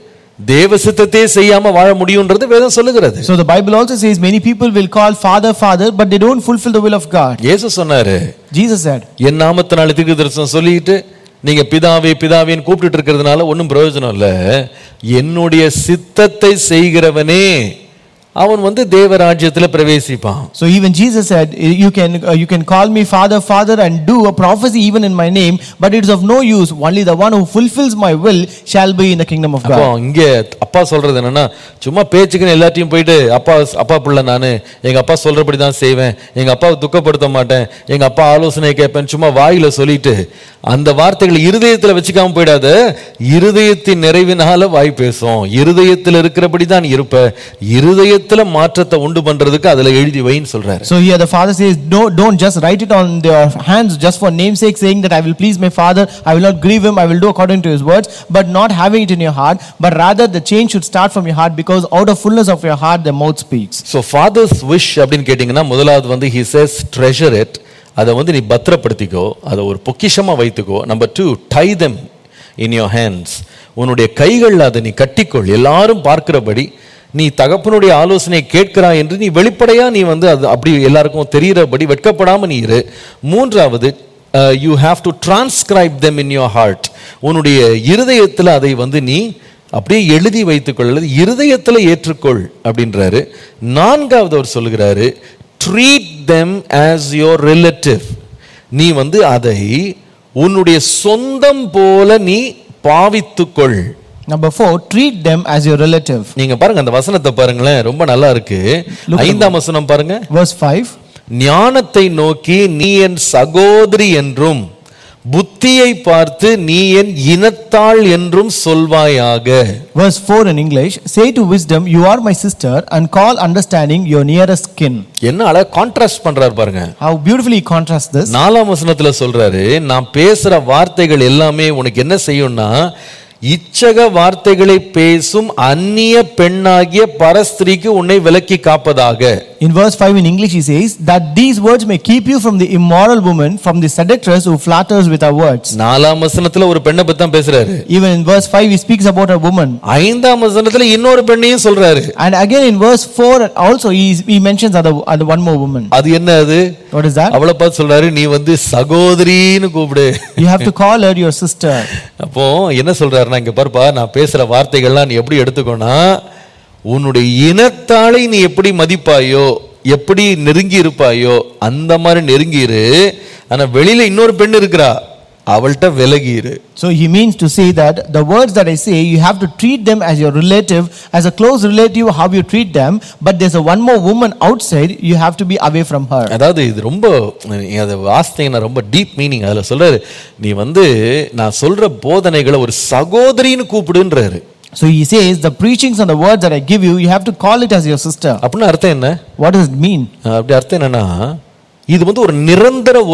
Speaker 2: தேவ சித்தத்தையே செய்யாம வாழ முடியும்ன்றது வேதம் சொல்லுகிறது
Speaker 3: So the Bible also says many people will call Father, Father, but they don't fulfill the will of God.
Speaker 2: இயேசு சொன்னாரு
Speaker 3: Jesus said,
Speaker 2: என் நாமத்தினால தீர்க்க தரிசனம் சொல்லிட்டு நீங்க பிதாவே பிதாவேன்னு கூப்பிட்டுட்டு இருக்கிறதுனால ஒன்றும் பிரயோஜனம் இல்லை என்னுடைய சித்தத்தை செய்கிறவனே அவன் வந்து தேவராஜ்யத்துல பிரவேசிப்பான்
Speaker 3: So even Jesus said, you can uh, you can call me Father, Father, and do a prophecy even in my name, but it is of no use. Only the one who fulfills my will shall be in the kingdom of
Speaker 2: அப்போ
Speaker 3: God.
Speaker 2: இங்க அப்பா சொல்றது என்னன்னா சும்மா பேச்சுக்குன்னு எல்லாத்தையும் போயிட்டு அப்பா அப்பா பிள்ளை நானு எங்க அப்பா சொல்றபடி தான் செய்வேன் எங்க அப்பாவை துக்கப்படுத்த மாட்டேன் எங்க அப்பா ஆலோசனை கேட்பேன் சும்மா வாயில சொல்லிட்டு அந்த வார்த்தைகளை இருதயத்துல வச்சுக்காம போயிடாத இருதயத்தின் நிறைவினால வாய் பேசும் இருதயத்தில் இருக்கிறபடி தான் இருப்ப இருதயத்துல மாற்றத்தை உண்டு பண்றதுக்கு அதுல எழுதி வைன்னு சொல்றாரு
Speaker 3: So here the father says, don't, don't just write it on their hands just for namesake, saying that I will please my father, I will not grieve him, I will do according to his words, but not having it in your heart, but rather the change should start from your heart because out of fullness of your heart the mouth speaks.
Speaker 2: So father's wish அப்படின்னு கேட்டிங்கன்னா முதலாவது வந்து ஹி சேஸ் ட்ரெஷர் இட் அதை வந்து நீ பத்திரப்படுத்திக்கோ அதை ஒரு பொக்கிஷமாக வைத்துக்கோ number two tie them in your hands உன்னுடைய கைகளில் அதை நீ கட்டிக்கொள் எல்லாரும் பார்க்கிறபடி நீ தகப்பனுடைய ஆலோசனை கேட்கிறாய் என்று நீ வெளிப்படையா நீ வந்து அது அப்படி எல்லாருக்கும் தெரிகிறபடி வெட்கப்படாம நீ இரு மூன்றாவது you have to transcribe them in your heart உன்னுடைய இருதயத்தில் அதை வந்து நீ அப்படியே எழுதி வைத்துக்கொள் அல்லது இருதயத்தில் ஏற்றுக்கொள் அப்படின்றாரு நான்காவது அவர் சொல்லுகிறாரு treat them as your relative நீ வந்து அதை உன்னுடைய சொந்தம் போல நீ பாவித்துக்கொள்
Speaker 3: Number four, treat them as your relative.
Speaker 2: நீங்க பாருங்க அந்த வசனத்தை பாருங்களேன் ரொம்ப நல்லா இருக்கு ஐந்தாம் வசனம் பாருங்க
Speaker 3: Verse 5.
Speaker 2: ஞானத்தை நோக்கி நீ என் சகோதரி என்றும் புத்தியை பார்த்து நீ என் இனத்தாள் என்றும் சொல்வாயாக
Speaker 3: Verse 4 in English Say to wisdom, You are my sister, and call understanding your nearest kin.
Speaker 2: என்ன அழகா கான்ட்ராஸ்ட் பண்றாரு பாருங்க
Speaker 3: How beautifully he contrasts this.
Speaker 2: நாலாம் வசனத்துல சொல்றாரு நான் பேசுற வார்த்தைகள் எல்லாமே உனக்கு என்ன செய்யும்னா இச்சக வார்த்தைகளை பேசும் அந்நிய பெண்ணாகிய பரஸ்திரிக்கு உன்னை விலக்கி காப்பதாக
Speaker 3: In verse 5 in English, he says that these words may keep you from the immoral woman, from the seductress who flatters with her words.
Speaker 2: நாலாம் வசனத்துல ஒரு பெண்ணை பத்தி தான் பேசுறாரு
Speaker 3: Even in verse 5, he speaks about a woman.
Speaker 2: ஐந்தாம் வசனத்துல இன்னொரு பெண்ணையும் சொல்றாரு
Speaker 3: And again in verse 4, also he, he mentions other, other one more woman.
Speaker 2: அது என்ன அது
Speaker 3: What is that?
Speaker 2: அவளை பார்த்து சொல்றாரு நீ வந்து சகோதரின்னு கூப்பிடு
Speaker 3: You have to call her your sister.
Speaker 2: அப்போ என்ன சொல்றாருன்னா இங்க பாருப்பா நான் பேசுற வார்த்தைகள்லாம் நீ எப்படி எடுத்துக்கோனா உன்னுடைய இனத்தாளை நீ எப்படி மதிப்பாயோ எப்படி நெருங்கி இருப்பாயோ அந்த மாதிரி நெருங்கிரு ஆனா வெளியில இன்னொரு பெண் இருக்கிறா அவள்கிட்ட விலகிரு
Speaker 3: So he means to say that the words that I say, you have to treat them as your relative, as a close relative, how you treat them. But there's a one more woman outside, you have to be away from her.
Speaker 2: அதாவது இது ரொம்ப நீ அதை வாசித்தீங்கன்னா ரொம்ப டீப் மீனிங் அதுல சொல்றாரு நீ வந்து நான் சொல்ற போதனைகளை ஒரு சகோதரின்னு கூப்பிடுன்றாரு
Speaker 3: So he says, the preachings and the words that I give you, you have to call it as your sister.
Speaker 2: அப்படின்னு அர்த்தம் என்ன
Speaker 3: What does it mean?
Speaker 2: அப்படி அர்த்தம் என்னன்னா இது வந்து ஒரு நிரந்தர உறவு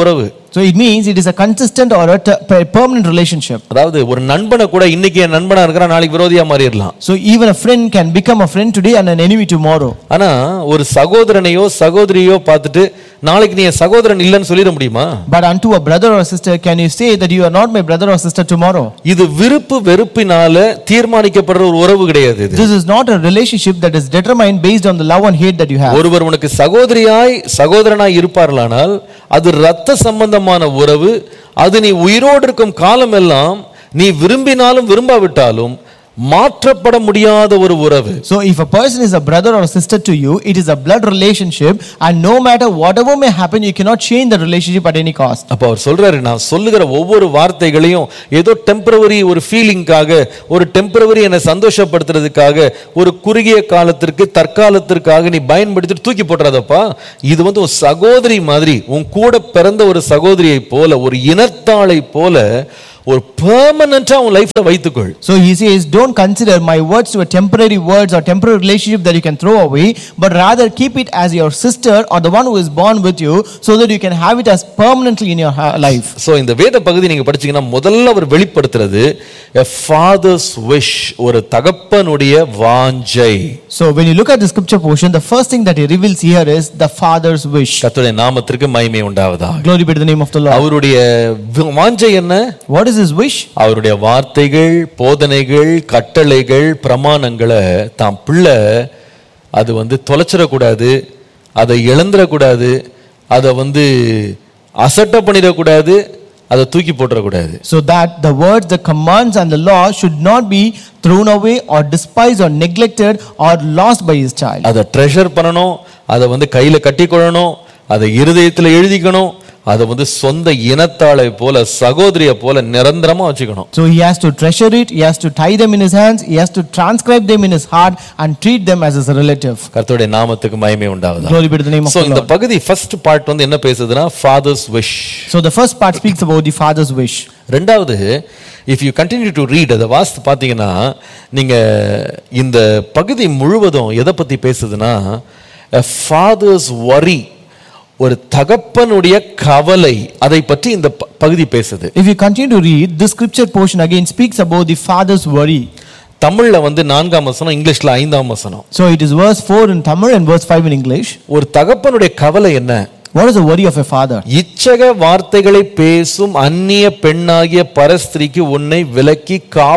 Speaker 3: So it means it is a consistent or a ter- per- permanent relationship.
Speaker 2: அதாவது ஒரு நண்பனை கூட இன்னைக்கு என் நண்பனா இருக்கிறான் நாளைக்கு விரோதியா மாறிடலாம்
Speaker 3: So even a friend can become a friend today and an enemy tomorrow.
Speaker 2: ஆனா ஒரு சகோதரனையோ சகோதரியோ பார்த்துட்டு நாளைக்கு நீ என் சகோதரன் இல்லைன்னு சொல்லிட முடியுமா
Speaker 3: But unto a brother or sister, can you say that you are not my brother or sister tomorrow?
Speaker 2: இது விருப்பு வெறுப்பினால தீர்மானிக்கப்படுற ஒரு உறவு கிடையாது இது
Speaker 3: This is not a relationship that is determined based on the love and hate that you have.
Speaker 2: ஒருவர் உனக்கு சகோதரியாய் சகோதரனாய் இருப்பார்களானால் அது ரத்த சம்பந்தமான உறவு அது நீ உயிரோடு இருக்கும் காலமெல்லாம் நீ விரும்பினாலும் விரும்பாவிட்டாலும் மாற்றப்பட முடியாத ஒரு உறவு
Speaker 3: So if a person is a brother or a sister to you, it is a blood relationship, and no matter whatever may happen, you cannot change the relationship at any cost.
Speaker 2: அப்ப அவர் சொல்றாரு நான் சொல்லுகிற ஒவ்வொரு வார்த்தைகளையும் ஏதோ டெம்பரவரி ஒரு ஃபீலிங்காக ஒரு டெம்பரவரி என்னை சந்தோஷப்படுத்துறதுக்காக ஒரு குறுகிய காலத்திற்கு தற்காலத்திற்காக நீ பயன்படுத்திட்டு தூக்கி போட்டுறாதப்பா இது வந்து ஒரு சகோதரி மாதிரி உன் கூட பிறந்த ஒரு சகோதரியை போல ஒரு இனத்தாளை போல ஒரு பெர்மனண்டா உன் லைஃப்ல வைத்துக்கொள்
Speaker 3: So he says, Don't consider my words to a temporary words or temporary relationship that you can throw away, but rather keep it as your sister or the one who is born with you, so that you can have it as permanently in your ha- life.
Speaker 2: So இந்த வேத பகுதி நீங்க படிச்சீங்கன்னா முதல்ல அவர் வெளிப்படுத்துறது a father's wish ஒரு தகப்பனுடைய வாஞ்சை
Speaker 3: So when you look at the scripture portion, the first thing that he reveals here is the father's wish.
Speaker 2: கர்த்தருடைய நாமத்திற்கு மகிமை உண்டாவதா
Speaker 3: Glory be to the name of the Lord.
Speaker 2: அவருடைய வி- வாஞ்சை என்ன
Speaker 3: What is his wish?
Speaker 2: அவருடைய வார்த்தைகள் போதனைகள் கட்டளைகள் பிரமாணங்களை தாம் பிள்ளை அது வந்து தொலைச்சிடக்கூடாது அதை இழந்துடக்கூடாது அதை வந்து அசட்டை பண்ணிடக்கூடாது அதை தூக்கி போட்டுறக்கூடாது
Speaker 3: So that the words, the commands, and the law should not be thrown away or despised or neglected or lost by his child.
Speaker 2: அதை ட்ரெஷர் பண்ணணும் அதை வந்து கையில் கட்டிக்கொள்ளணும் அதை இருதயத்தில் எழுதிக்கணும் அதை வந்து சொந்த இனத்தாளை போல சகோதரியை போல நிரந்தரமா வச்சுக்கணும்
Speaker 3: So he has to treasure it, he has to tie them in his hands, he has to transcribe them in his heart and treat them as his relative.
Speaker 2: கர்த்தருடைய நாமத்துக்கு மகிமை உண்டாகுதா
Speaker 3: Glory be to the name of
Speaker 2: so
Speaker 3: the
Speaker 2: இந்த
Speaker 3: Lord.
Speaker 2: பகுதி ஃபர்ஸ்ட் பார்ட் வந்து என்ன பேசுதுன்னா father's wish
Speaker 3: So the first part speaks about the father's wish.
Speaker 2: ரெண்டாவது if you continue to read அதை வாசித்து பார்த்தீங்கன்னா நீங்க இந்த பகுதி முழுவதும் எதை பத்தி பேசுதுன்னா ஃபாதர்ஸ் வரி ஒரு தகப்பனுடைய கவலை அதை பற்றி இந்த ப- பகுதி பேசுது
Speaker 3: If you continue to read, this scripture portion again speaks about the father's worry.
Speaker 2: தமிழ்ல வந்து நான்காம் வசனம் இங்கிலீஷ்ல ஐந்தாம் வசனம்
Speaker 3: So it is verse 4 in Tamil and verse 5 in English.
Speaker 2: ஒரு தகப்பனுடைய கவலை என்ன
Speaker 3: What is the worry of a father?
Speaker 2: இச்சக வார்த்தைகளை பேசும் அந்நிய பெண்ணாகிய பரஸ்திரிக்கு உன்னை விலக்கி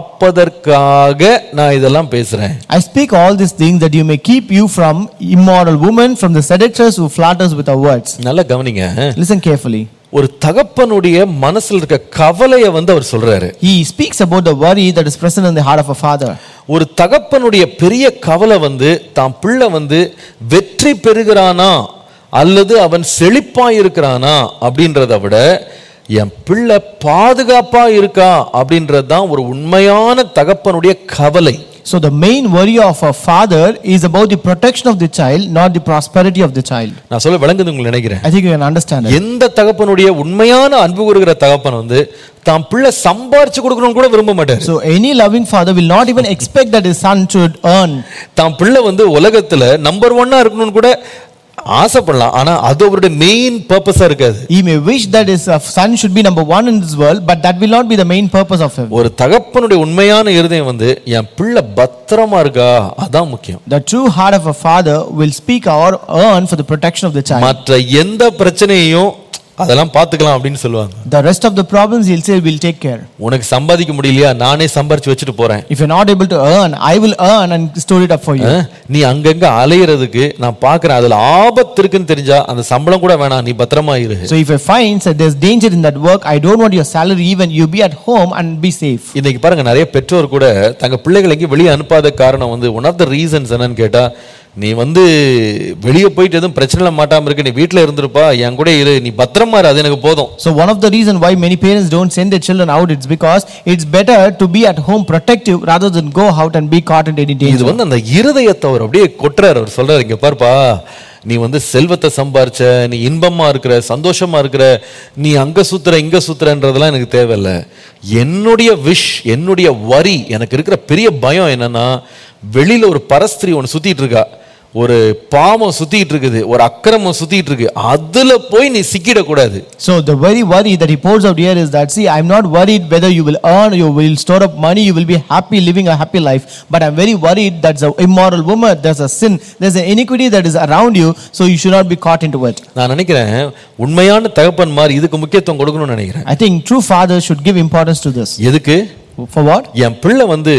Speaker 2: காப்பதற்காக நான் இதெல்லாம் பேசுறேன்
Speaker 3: I speak all these things that you may keep you from immoral women, from the seductress who flatters with her words.
Speaker 2: நல்லா கவனிங்க
Speaker 3: Listen carefully.
Speaker 2: ஒரு தகப்பனுடைய மனசுல இருக்க கவலையை வந்து அவர் சொல்றாரு
Speaker 3: He speaks about the worry that is present in the heart of a father.
Speaker 2: ஒரு தகப்பனுடைய பெரிய கவலை வந்து தான் பிள்ளை வந்து வெற்றி பெறுகிறானா அல்லது அவன் செழிப்பா இருக்கிறானா அப்படின்றத விட என் பிள்ளை பாதுகாப்பா இருக்கா அப்படின்றது தான் ஒரு உண்மையான தகப்பனுடைய கவலை
Speaker 3: So the main worry of a father is about the protection of the child, not the prosperity of the child.
Speaker 2: நான் சொல்ல விளங்குது உங்களுக்கு நினைக்கிறேன்
Speaker 3: I think you can understand it.
Speaker 2: எந்த தகப்பனுடைய உண்மையான அன்பு கூறுகிற தகப்பன் வந்து தான் பிள்ளை சம்பாரிச்சு கொடுக்கணும்னு கூட விரும்ப மாட்டார்
Speaker 3: So any loving father will not even expect that his son should earn.
Speaker 2: தான் பிள்ளை வந்து உலகத்துல நம்பர் ஒன்னா இருக்கணும்னு கூட ஆசைப்படலாம் ஆனா அது அவருடைய மெயின் பர்பஸா இருக்காது
Speaker 3: He may wish that his uh, son should be number one in this world, but that will not be the main purpose of him.
Speaker 2: ஒரு தகப்பனுடைய உண்மையான இருதயம் வந்து என் பிள்ளை பத்திரமா இருக்கா அதான் முக்கியம்
Speaker 3: The true heart of a father will speak or earn for the protection of the child.
Speaker 2: மற்ற எந்த பிரச்சனையையும் அதெல்லாம் பார்த்துக்கலாம் அப்படின்னு சொல்லுவாங்க
Speaker 3: The rest of the problems he'll say will take care.
Speaker 2: உனக்கு சம்பாதிக்க முடியலையா நானே சம்பாரிச்சு வச்சுட்டு போறேன்
Speaker 3: If you're not able to earn, I will earn and store it up for you.
Speaker 2: அஹ், நீ அங்கங்க அலையிறதுக்கு நான் பார்க்கறேன் அதுல ஆபத்து இருக்குன்னு தெரிஞ்சா அந்த சம்பளம் கூட வேணாம் நீ பத்திரமா இரு
Speaker 3: So if I find that there's danger in that work, I don't want your salary even. You be at home and be safe.
Speaker 2: இன்னைக்கு பாருங்க நிறைய பெற்றோர் கூட தங்க பிள்ளைகளை எங்கேயும் வெளியே அனுப்பாத காரணம் வந்து ஒன் ஆஃப் த ரீசன்ஸ் என்னன்னு கேட்டா நீ வந்து வெளியே போயிட்டு எதுவும் பிரச்சனை மாட்டாம இருக்க நீ வீட்டில் இருந்திருப்பா என் கூட இரு நீ பத்திரமா இரு அது எனக்கு போதும்
Speaker 3: So one of the reason why many parents don't send their children out, it's because it's better to be at home protective rather than go out and be caught in any
Speaker 2: இது
Speaker 3: danger.
Speaker 2: வந்து அந்த இருதயத்தை அவர் அப்படியே கொட்டுறாரு அவர் சொல்றாரு இங்க பாருப்பா நீ வந்து செல்வத்தை சம்பாரிச்ச நீ இன்பமா இருக்கிற சந்தோஷமா இருக்கிற நீ அங்க சுத்துற இங்க சுத்துறன்றதெல்லாம் எனக்கு தேவையில்ல என்னுடைய விஷ் என்னுடைய வரி எனக்கு இருக்கிற பெரிய பயம் என்னன்னா வெளியில ஒரு பரஸ்திரி ஒன்று சுத்திட்டு இருக்கா ஒரு பாவம் சுத்திட்டு இருக்குது ஒரு அக்கிரமம் சுத்திட்டு இருக்கு அதுல போய் நீ சிக்கிடக்கூடாது
Speaker 3: So the very worry that he pours out here is that see, I'm not worried whether you will earn, you will store up money, you will be happy living a happy life, but I'm very worried that's an immoral woman, there's a sin, there's an iniquity that is around you, so you should not be caught into it.
Speaker 2: நான் நினைக்கிறேன் உண்மையான தகப்பன் மாதிரி இதுக்கு முக்கியத்துவம் கொடுக்கணும்னு நினைக்கிறேன்
Speaker 3: I think true fathers should give importance to this.
Speaker 2: எதுக்கு
Speaker 3: For what?
Speaker 2: என் பிள்ளை வந்து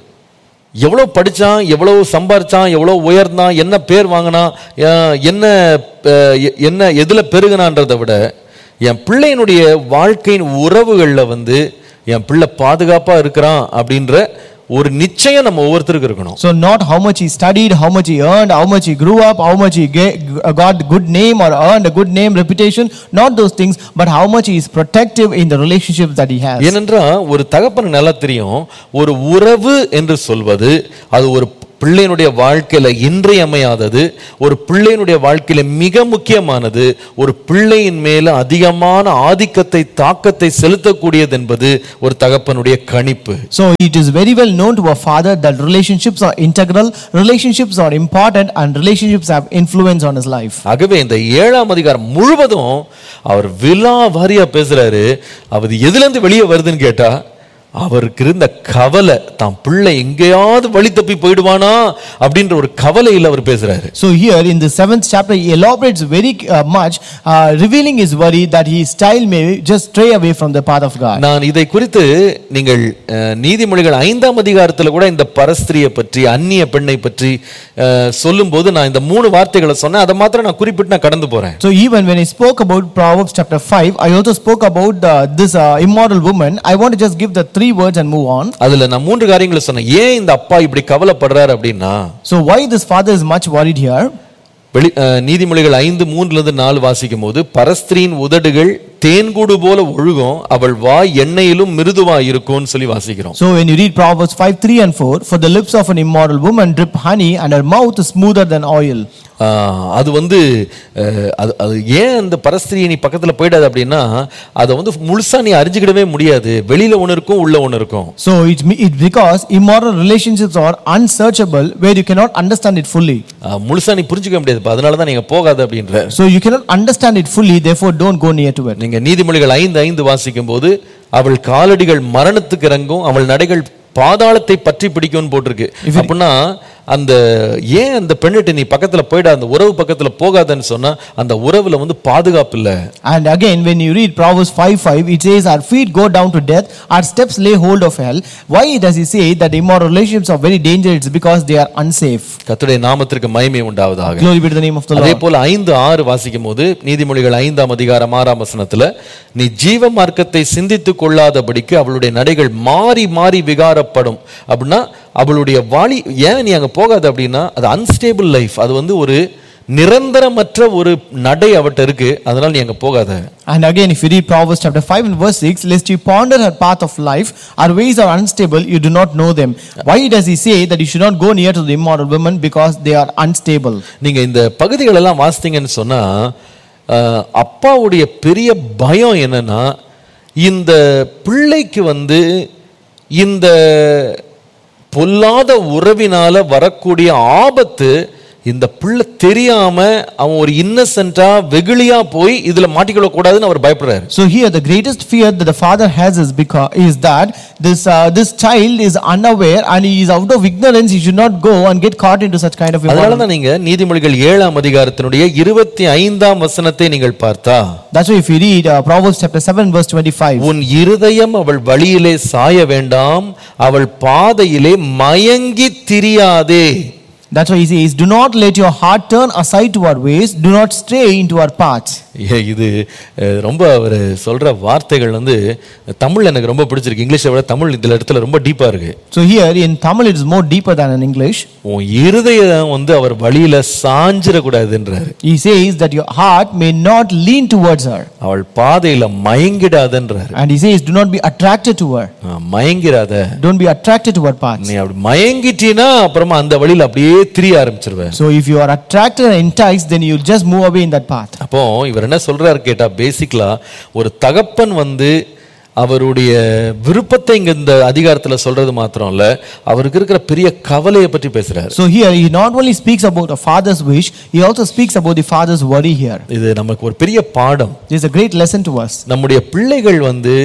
Speaker 2: எவ்வளோ படிச்சான் எவ்வளோ சம்பாரிச்சான் எவ்வளோ உயர்ந்தான் என்ன பேர் வாங்கினான் அஹ் என்ன அஹ் எ- என்ன எதில் பெருகினான்றதை விட என் பிள்ளையினுடைய வாழ்க்கையின் உறவுகளில் வந்து என் பிள்ளை பாதுகாப்பாக இருக்கிறான் அப்படின்ற ஒரு நிச்சயம் நம்ம ஒவ்வொருத்தருக்கு இருக்கணும்
Speaker 3: So not how much he studied, how much he earned, how much he grew up, how much he ga- got good name or earned a good name, reputation, not those things, but how much he is protective in the relationships that he has.
Speaker 2: ஏனென்றால் ஒரு தகப்பனுக்கு நல்லா தெரியும் ஒரு உறவு என்று சொல்வது அது ஒரு பிள்ளையினுடைய வாழ்க்கையில இன்றியமையாதது ஒரு பிள்ளையினுடைய வாழ்க்கையில மிக முக்கியமானது ஒரு பிள்ளையின் மேல அதிகமான ஆதிக்கத்தை தாக்கத்தை செலுத்தக்கூடியது என்பது ஒரு தகப்பனுடைய கணிப்பு
Speaker 3: So it is very well known to a father that relationships are integral, relationships are important, and relationships have influence on his life.
Speaker 2: ஆகவே இந்த ஏழாம் அதிகாரம் முழுவதும் அவர் விலா வாரியா பேசுறாரு அவர் எதுல இருந்து வெளியே வருதுன்னு கேட்டா அவருக்கு இருந்த கவலை தான் பிள்ளை எங்கேயாவது வழி தப்பி போயிடுவானா அப்படின்ற ஒரு கவலையில் அவர் பேசுறாரு
Speaker 3: So here in the seventh chapter, he elaborates very uh, much, uh, revealing his worry that his child may just stray away from the path of God.
Speaker 2: நான் இதை குறித்து நீங்கள் அஹ், நீதிமொழிகள் ஐந்தாம் அதிகாரத்தில் கூட இந்த பரஸ்திரியை பற்றி அந்நிய பெண்ணை பற்றி அஹ், சொல்லும்போது நான் இந்த மூணு வார்த்தைகளை சொன்னேன் அதை மாத்திரம் நான் குறிப்பிட்டு நான் கடந்து போறேன்
Speaker 3: So even when I spoke about Proverbs chapter 5, I also spoke about uh, this uh, immoral woman. I want to just give the three words and move on.
Speaker 2: அதுல நான் மூன்று காரியங்களை சொன்னேன் ஏன் இந்த அப்பா இப்படி கவலைப்படுறாரு அப்படின்னா
Speaker 3: So why this father is much worried here?
Speaker 2: வெளி அஹ், நீதிமொழிகள் ஐந்து மூன்றுல இருந்து நாலு வாசிக்கும் போது பரஸ்திரியின் உதடுகள் தேன்கூடு போல ஒழுகும் அவள் வாய் எண்ணெயிலும் மிருதுவா இருக்கும்னு சொல்லி வாசிக்கிறோம்
Speaker 3: So when you read Proverbs 5, 3 and 4, for the lips of an immoral woman drip honey and her mouth is smoother than oil.
Speaker 2: ஆஹ், அது வந்து அஹ், அது அது ஏன் அந்த பரஸ்திரியை நீ பக்கத்துல போயிடாது அப்படின்னா அதை வந்து முழுசா நீ அறிஞ்சுக்கிடவே முடியாது வெளியில ஒன்று இருக்கும் உள்ள ஒன்று இருக்கும்
Speaker 3: So it's, me- it's because immoral relationships are unsearchable where you cannot understand it fully.
Speaker 2: ஆஹ், முழுசா நீ புரிஞ்சுக்க முடியாதுப்பா அதனால தான் நீங்க போகாத அப்படின்ற
Speaker 3: So you cannot understand it fully, therefore don't go near to it.
Speaker 2: நீங்க நீதிமொழிகள் ஐந்து ஐந்து வாசிக்கும் போது அவள் காலடிகள் மரணத்துக்கு இறங்கும் அவள் நடைகள் பாதாளத்தை பற்றி பிடிக்கும்னு போட்டிருக்கு அப்படின்னா அந்த ஏன் அந்த பெண்ணிட்ட நீ பக்கத்துல போயிட அந்த உறவு பக்கத்துல போகாதன்னு சொன்னா அந்த உறவுல வந்து பாதுகாப்பு இல்ல
Speaker 3: And again, when you read Proverbs 5 5, it says, Our feet go down to death, our steps lay hold of hell. Why does he say that immoral relationships are very dangerous? It's because they are unsafe.
Speaker 2: கர்த்தருடைய நாமத்திற்கு மகிமை உண்டாவதாக
Speaker 3: Glory be to the name of the
Speaker 2: அதே
Speaker 3: Lord.
Speaker 2: போல ஐந்து ஆறு வாசிக்கும் போது நீதிமொழிகள் ஐந்தாம் அதிகாரம் ஆறாம் வசனத்துல நீ ஜீவ மார்க்கத்தை சிந்தித்துக் கொள்ளாதபடிக்கு அவளுடைய நடைகள் மாறி மாறி விகாரப்படும் அப்படின்னா அவளுடைய வாளி ஏன் நீ அங்க போகாத அப்படின்னா அது அன்ஸ்டேபிள் லைஃப் அது வந்து ஒரு நிரந்தரமற்ற ஒரு நடை அவட்ட இருக்கு அதனால நீ அங்க போகாத
Speaker 3: And again, if you read Proverbs chapter 5 and verse 6, lest you ponder her path of life, our ways are unstable, you do not know them. Why does he say that you should not go near to the immoral women? Because they are unstable.
Speaker 2: நீங்க இந்த பகுதிகள் எல்லாம் வாசித்தீங்கன்னு சொன்னா அஹ், அப்பாவுடைய பெரிய பயம் என்னன்னா இந்த பிள்ளைக்கு வந்து இந்த பொல்லாத உறவினால வரக்கூடிய ஆபத்து இந்த பிள்ளை தெரியாம அவன் ஒரு இன்னசென்ட்டா வெகுளியா போய் இதுல மாட்டிக்கொள்ள கூடாதுன்னு அவர் பயப்படுறாரு
Speaker 3: So here, the greatest fear that the father has is because is that this uh, this child is unaware and he is out of ignorance. He should not go and get caught into such kind of
Speaker 2: அதனால
Speaker 3: immoral.
Speaker 2: தான் நீங்க நீதிமொழிகள் ஏழாம் அதிகாரத்தினுடைய இருபத்தி ஐந்தாம் வசனத்தை நீங்கள் பார்த்தா
Speaker 3: That's why if you read uh, Proverbs chapter 7 verse 25,
Speaker 2: உன் இருதயம் அவள் வழியிலே சாய வேண்டாம் அவள் பாதையிலே மயங்கி திரியாதே
Speaker 3: that's why he says, "Do not let your heart turn aside to our ways. Do not stray into our paths."
Speaker 2: ஏ, இது அஹ், ரொம்ப அவர் சொல்ற வார்த்தைகள் வந்து தமிழ் எனக்கு ரொம்ப பிடிச்சிருக்கு இங்கிலீஷை விட தமிழ் இதுல இடத்துல ரொம்ப டீப்பா இருக்கு
Speaker 3: So here in Tamil it is more deeper than in English.
Speaker 2: உன் இருதயம் வந்து அவர் வழியில சாஞ்சிடக்கூடாதுன்றாரு
Speaker 3: He says that your heart may not lean towards her,
Speaker 2: அவள் பாதையில மயங்கிடாதன்றாரு
Speaker 3: and he says, "Do not be attracted to her.
Speaker 2: Ah, மயங்கிராத
Speaker 3: Don't be attracted to her paths."
Speaker 2: நீ அப்படி மயங்கிட்டீன்னா அப்புறமா அந்த வழியில அப்படியே திரிய ஆரம்பிச்சிருவ
Speaker 3: So if you are attracted and enticed, then you'll just move away in that path.
Speaker 2: அப்போ இவர் என்ன சொல்றாரு கேட்டா பேசிக்கலா ஒரு தகப்பன் வந்து அவருடைய விருப்பத்தை இங்க இந்த அதிகாரத்துல சொல்றது மாத்திரம் இல்ல அவருக்கு இருக்கிற பெரிய கவலையை பற்றி பேசுறாரு
Speaker 3: So here he not only speaks about a father's wish, he also speaks about the father's worry here.
Speaker 2: இது நமக்கு ஒரு பெரிய பாடம்
Speaker 3: This is a great lesson to us.
Speaker 2: நம்முடைய பிள்ளைகள் வந்து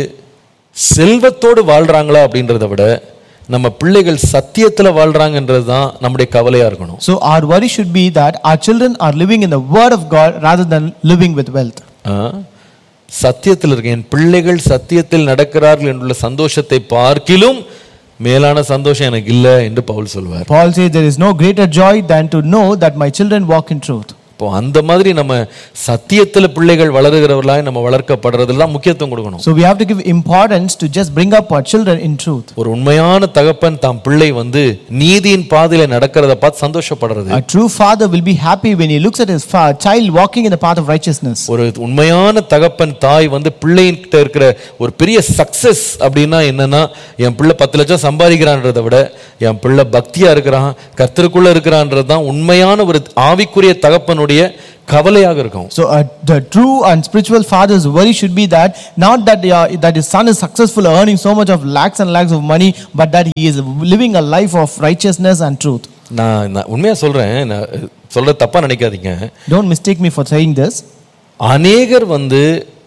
Speaker 2: செல்வத்தோடு வாழ்றாங்களா அப்படின்றத விட நம்ம பிள்ளைகள் சத்தியத்துல வாழ்றாங்கன்றது தான் நம்முடைய கவலையா இருக்கணும்
Speaker 3: So our worry should be that our children are living in the word of God rather than living with wealth.
Speaker 2: ஆ? சத்தியத்தில் இருக்க என் பிள்ளைகள் சத்தியத்தில் நடக்கிறார்கள் என்றுள்ள சந்தோஷத்தை பார்க்கிலும் மேலான சந்தோஷம் எனக்கு இல்லை என்று பவுல் சொல்வார்
Speaker 3: Paul says there is no greater joy than to know that my children walk in truth.
Speaker 2: இப்போ அந்த மாதிரி நம்ம சத்தியத்தில் பிள்ளைகள் வளருகிறவர்களாய் நம்ம வளர்க்கப்படுறதுல தான் முக்கியத்துவம் கொடுக்கணும்
Speaker 3: So we have to give importance to just bring up our children in truth.
Speaker 2: ஒரு உண்மையான தகப்பன் தாம் பிள்ளை வந்து நீதியின் பாதையில நடக்கிறத பார்த்து சந்தோஷப்படுறது
Speaker 3: A true father will be happy when he looks at his fa- child walking in the path of righteousness.
Speaker 2: ஒரு உண்மையான தகப்பன் தாய் வந்து பிள்ளைகிட்ட இருக்கிற ஒரு பெரிய சக்சஸ் அப்படின்னா என்னன்னா என் பிள்ளை பத்து லட்சம் சம்பாதிக்கிறான்றதை விட என் பிள்ளை பக்தியா இருக்கிறான் கர்த்தருக்குள்ள இருக்கிறான்றது தான் உண்மையான ஒரு ஆவிக்குரிய தகப்பனுடைய கவலையாக இருக்கும்
Speaker 3: So uh, the true and spiritual father's worry should be that not that they are, that his son is successful earning so much of lakhs and lakhs of money, but that he is living a life of righteousness and truth.
Speaker 2: நான் நான் உண்மையா சொல்றேன் நான் சொல்ற தப்பா நினைக்காதீங்க
Speaker 3: Don't mistake me for saying this.
Speaker 2: அநேகர் வந்து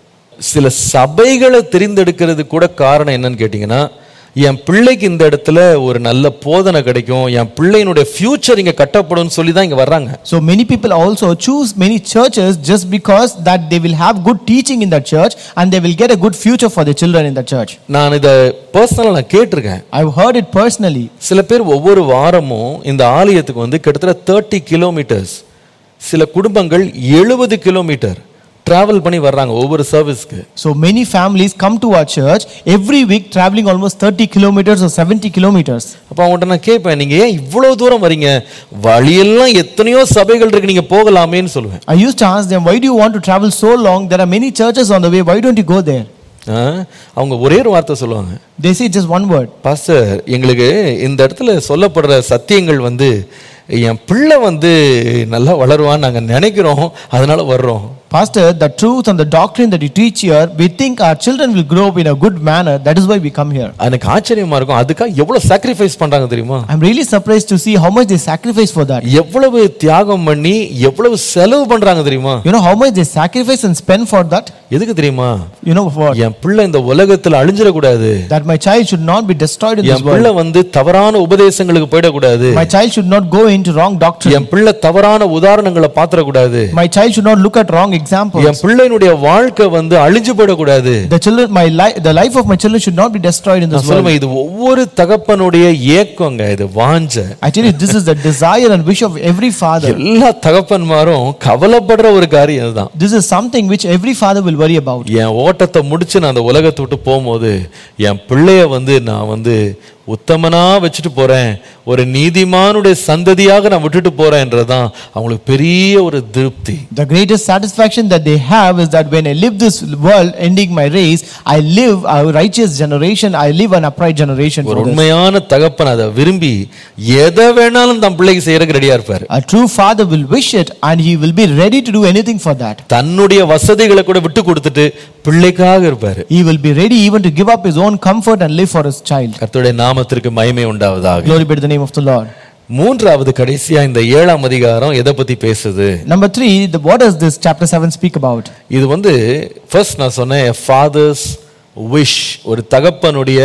Speaker 2: சில சபைகளை தெரிந்தெடுக்கிறது கூட காரணம் என்னன்னு கேட்டிங்கன்னா என் பிள்ளைக்கு இந்த இடத்துல ஒரு நல்ல போதனை கிடைக்கும் என் பிள்ளையினுடைய ஃபியூச்சர் இங்க கட்டப்படும்னு சொல்லி தான் இங்க வர்றாங்க
Speaker 3: So many people also choose many churches just because that they will have good teaching in that church and they will get a good future for their children in that church.
Speaker 2: நான் இதை பர்சனலாக நான் கேட்டிருக்கேன்
Speaker 3: I've heard it personally.
Speaker 2: சில பேர் ஒவ்வொரு வாரமும் இந்த ஆலயத்துக்கு வந்து கிட்டத்தட்ட தேர்ட்டி கிலோமீட்டர்ஸ் சில குடும்பங்கள் எழுபது கிலோமீட்டர் டிராவல் பண்ணி வர்றாங்க ஒவ்வொரு சர்வீஸ்க்கு
Speaker 3: So many families come to our church every week traveling almost 30 kilometers or 70 kilometers.
Speaker 2: அப்போ அவங்கள்ட்ட நான் கேட்பேன் நீங்க ஏன் இவ்வளோ தூரம் வரீங்க வழியெல்லாம் எத்தனையோ சபைகள் இருக்கு நீங்க போகலாமேன்னு சொல்லுவேன்
Speaker 3: I used to ask them, why do you want to travel so long? There are many churches on the way. Why don't you go there?
Speaker 2: ஆ, அவங்க ஒரே ஒரு வார்த்தை சொல்லுவாங்க
Speaker 3: They say just one word.
Speaker 2: Pastor எங்களுக்கு இந்த இடத்துல சொல்லப்படுற சத்தியங்கள் வந்து என் பிள்ளை வந்து நல்லா வளருவான்னு நாங்கள் நினைக்கிறோம் அதனால வர்றோம்
Speaker 3: Pastor, the truth and the doctrine that you teach here, we think our children will grow up in a good manner. That is why we come here.
Speaker 2: எனக்கு ஆச்சரியமா இருக்கும் அதுக்காக எவ்வளவு சாக்ரிஃபைஸ் பண்றாங்க தெரியுமா
Speaker 3: I'm really surprised to see how much they sacrifice for that.
Speaker 2: எவ்வளவு தியாகம் பண்ணி எவ்வளவு செலவு பண்றாங்க தெரியுமா
Speaker 3: You know how much they sacrifice and spend for that?
Speaker 2: எதுக்கு தெரியுமா
Speaker 3: You know what?
Speaker 2: என் பிள்ளை இந்த உலகத்துல அழிஞ்சிடக்கூடாது
Speaker 3: That my child should not be destroyed in this
Speaker 2: என் பிள்ளை
Speaker 3: world.
Speaker 2: வந்து தவறான உபதேசங்களுக்கு போயிடக்கூடாது
Speaker 3: My child should not go into wrong doctrine.
Speaker 2: என் பிள்ளை தவறான உதாரணங்களை பாத்திரக்கூடாது
Speaker 3: My child should not look at wrong
Speaker 2: N
Speaker 3: examples.
Speaker 2: பிள்ளையினுடைய வாழ்க்கை வந்து அழிஞ்சு போயிடக்கூடாது
Speaker 3: The children, my life, the life of my children should not be destroyed in
Speaker 2: நான்
Speaker 3: this world.
Speaker 2: சொல்லுவேன் இது ஒவ்வொரு தகப்பனுடைய ஏக்கங்க இது வாஞ்ச
Speaker 3: I tell you, this is the desire and wish of every father.
Speaker 2: எல்லா தகப்பன்மாரும் கவலைப்படுற ஒரு காரியம் இதுதான்
Speaker 3: This is something which every father will worry about.
Speaker 2: என் ஓட்டத்தை முடிச்சு நான் அந்த உலகத்தை விட்டு போகும்போது என் பிள்ளைய வந்து நான் வந்து உத்தமனா வச்சுட்டு போறேன் ஒரு நீதிமானுடைய சந்ததியாக நான் விட்டுட்டு போறேன்றதுதான் அவங்களுக்கு பெரிய ஒரு திருப்தி
Speaker 3: The greatest satisfaction that they have is that when I live this world, ending my race, I live a righteous generation, I live an upright generation.
Speaker 2: ஒரு
Speaker 3: For this.
Speaker 2: உண்மையான தகப்பன் அதை விரும்பி எதை வேணாலும் தன் பிள்ளைக்கு செய்யறதுக்கு ரெடியா இருப்பாரு
Speaker 3: A true father will wish it and he will be ready to do anything for that.
Speaker 2: தன்னுடைய வசதிகளை கூட விட்டு கொடுத்துட்டு பிள்ளைக்காக இருப்பாரு
Speaker 3: He will be ready even to give up his own comfort and live for his child.
Speaker 2: கர்த்தருடைய நாமத்திற்கு மகிமை உண்டாவதாக
Speaker 3: Glory be to the name of the Lord.
Speaker 2: மூன்றாவது கடைசியா இந்த ஏழாம் அதிகாரம் எதை பத்தி பேசுது
Speaker 3: Number three, the, what does this chapter 7 speak about?
Speaker 2: இது வந்து ஃபர்ஸ்ட் நான் சொன்னேன் ஃபாதர்ஸ் விஷ் ஒரு தகப்பனுடைய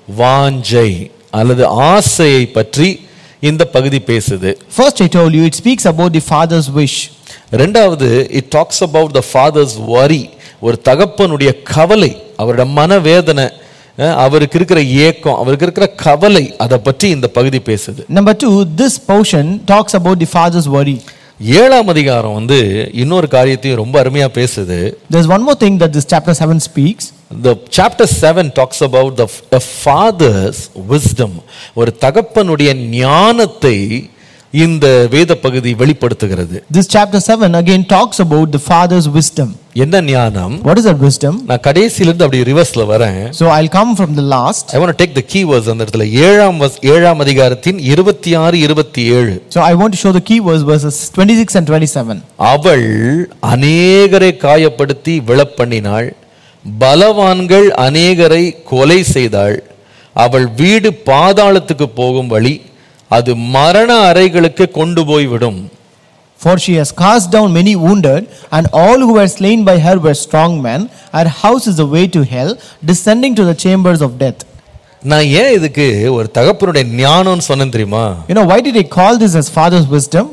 Speaker 2: வாஞ்சை அல்லது ஆசையை பற்றி இந்த பகுதி பேசுது
Speaker 3: First, I told you, it speaks about the father's wish.
Speaker 2: ரெண்டாவது it talks about the father's வரி ஒரு தகப்பனுடைய கவலை அவருடைய மனவேதனை அஹ், அவருக்கு இருக்கிற ஏக்கம் அவருக்கு இருக்கிற கவலை அதை பற்றி இந்த பகுதி பேசுது
Speaker 3: Number two, this portion talks about the father's worry.
Speaker 2: ஏழாம் அதிகாரம் வந்து இன்னொரு காரியத்தையும் ரொம்ப அருமையா பேசுது
Speaker 3: There's one more thing that this chapter 7 speaks.
Speaker 2: The chapter 7 talks about the a father's wisdom. ஒரு தகப்பனுடைய ஞானத்தை இந்த வேத பகுதி வெளிப்படுத்துகிறது
Speaker 3: This chapter 7 again talks about the father's wisdom.
Speaker 2: என்ன ஞானம்
Speaker 3: What is that wisdom?
Speaker 2: நான் கடைசியில இருந்து அப்படி ரிவர்ஸ்ல வரேன்
Speaker 3: So I'll come from the last.
Speaker 2: I want take the key words அந்த இடத்துல ஏழாம் வஸ்- ஏழாம் அதிகாரத்தின் இருபத்தி ஆறு இருபத்தி ஏழு
Speaker 3: So I want to show the key verse verses 26 and 27.
Speaker 2: அவள் அநேகரை காயப்படுத்தி விழப்பண்ணினாள் பலவான்கள் அநேகரை கொலை செய்தாள் அவள் வீடு பாதாளத்துக்கு போகும் வழி அது மரண அறைகளுக்கு கொண்டு போய்விடும்
Speaker 3: For she has cast down many wounded, and all who were slain by her were strong men. Her house is the way to hell, descending to the chambers of death.
Speaker 2: நான் ஏன் இதுக்கு ஒரு தகப்பனுடைய ஞானம்னு சொன்னேன் தெரியுமா
Speaker 3: You know, why did he call this as father's wisdom?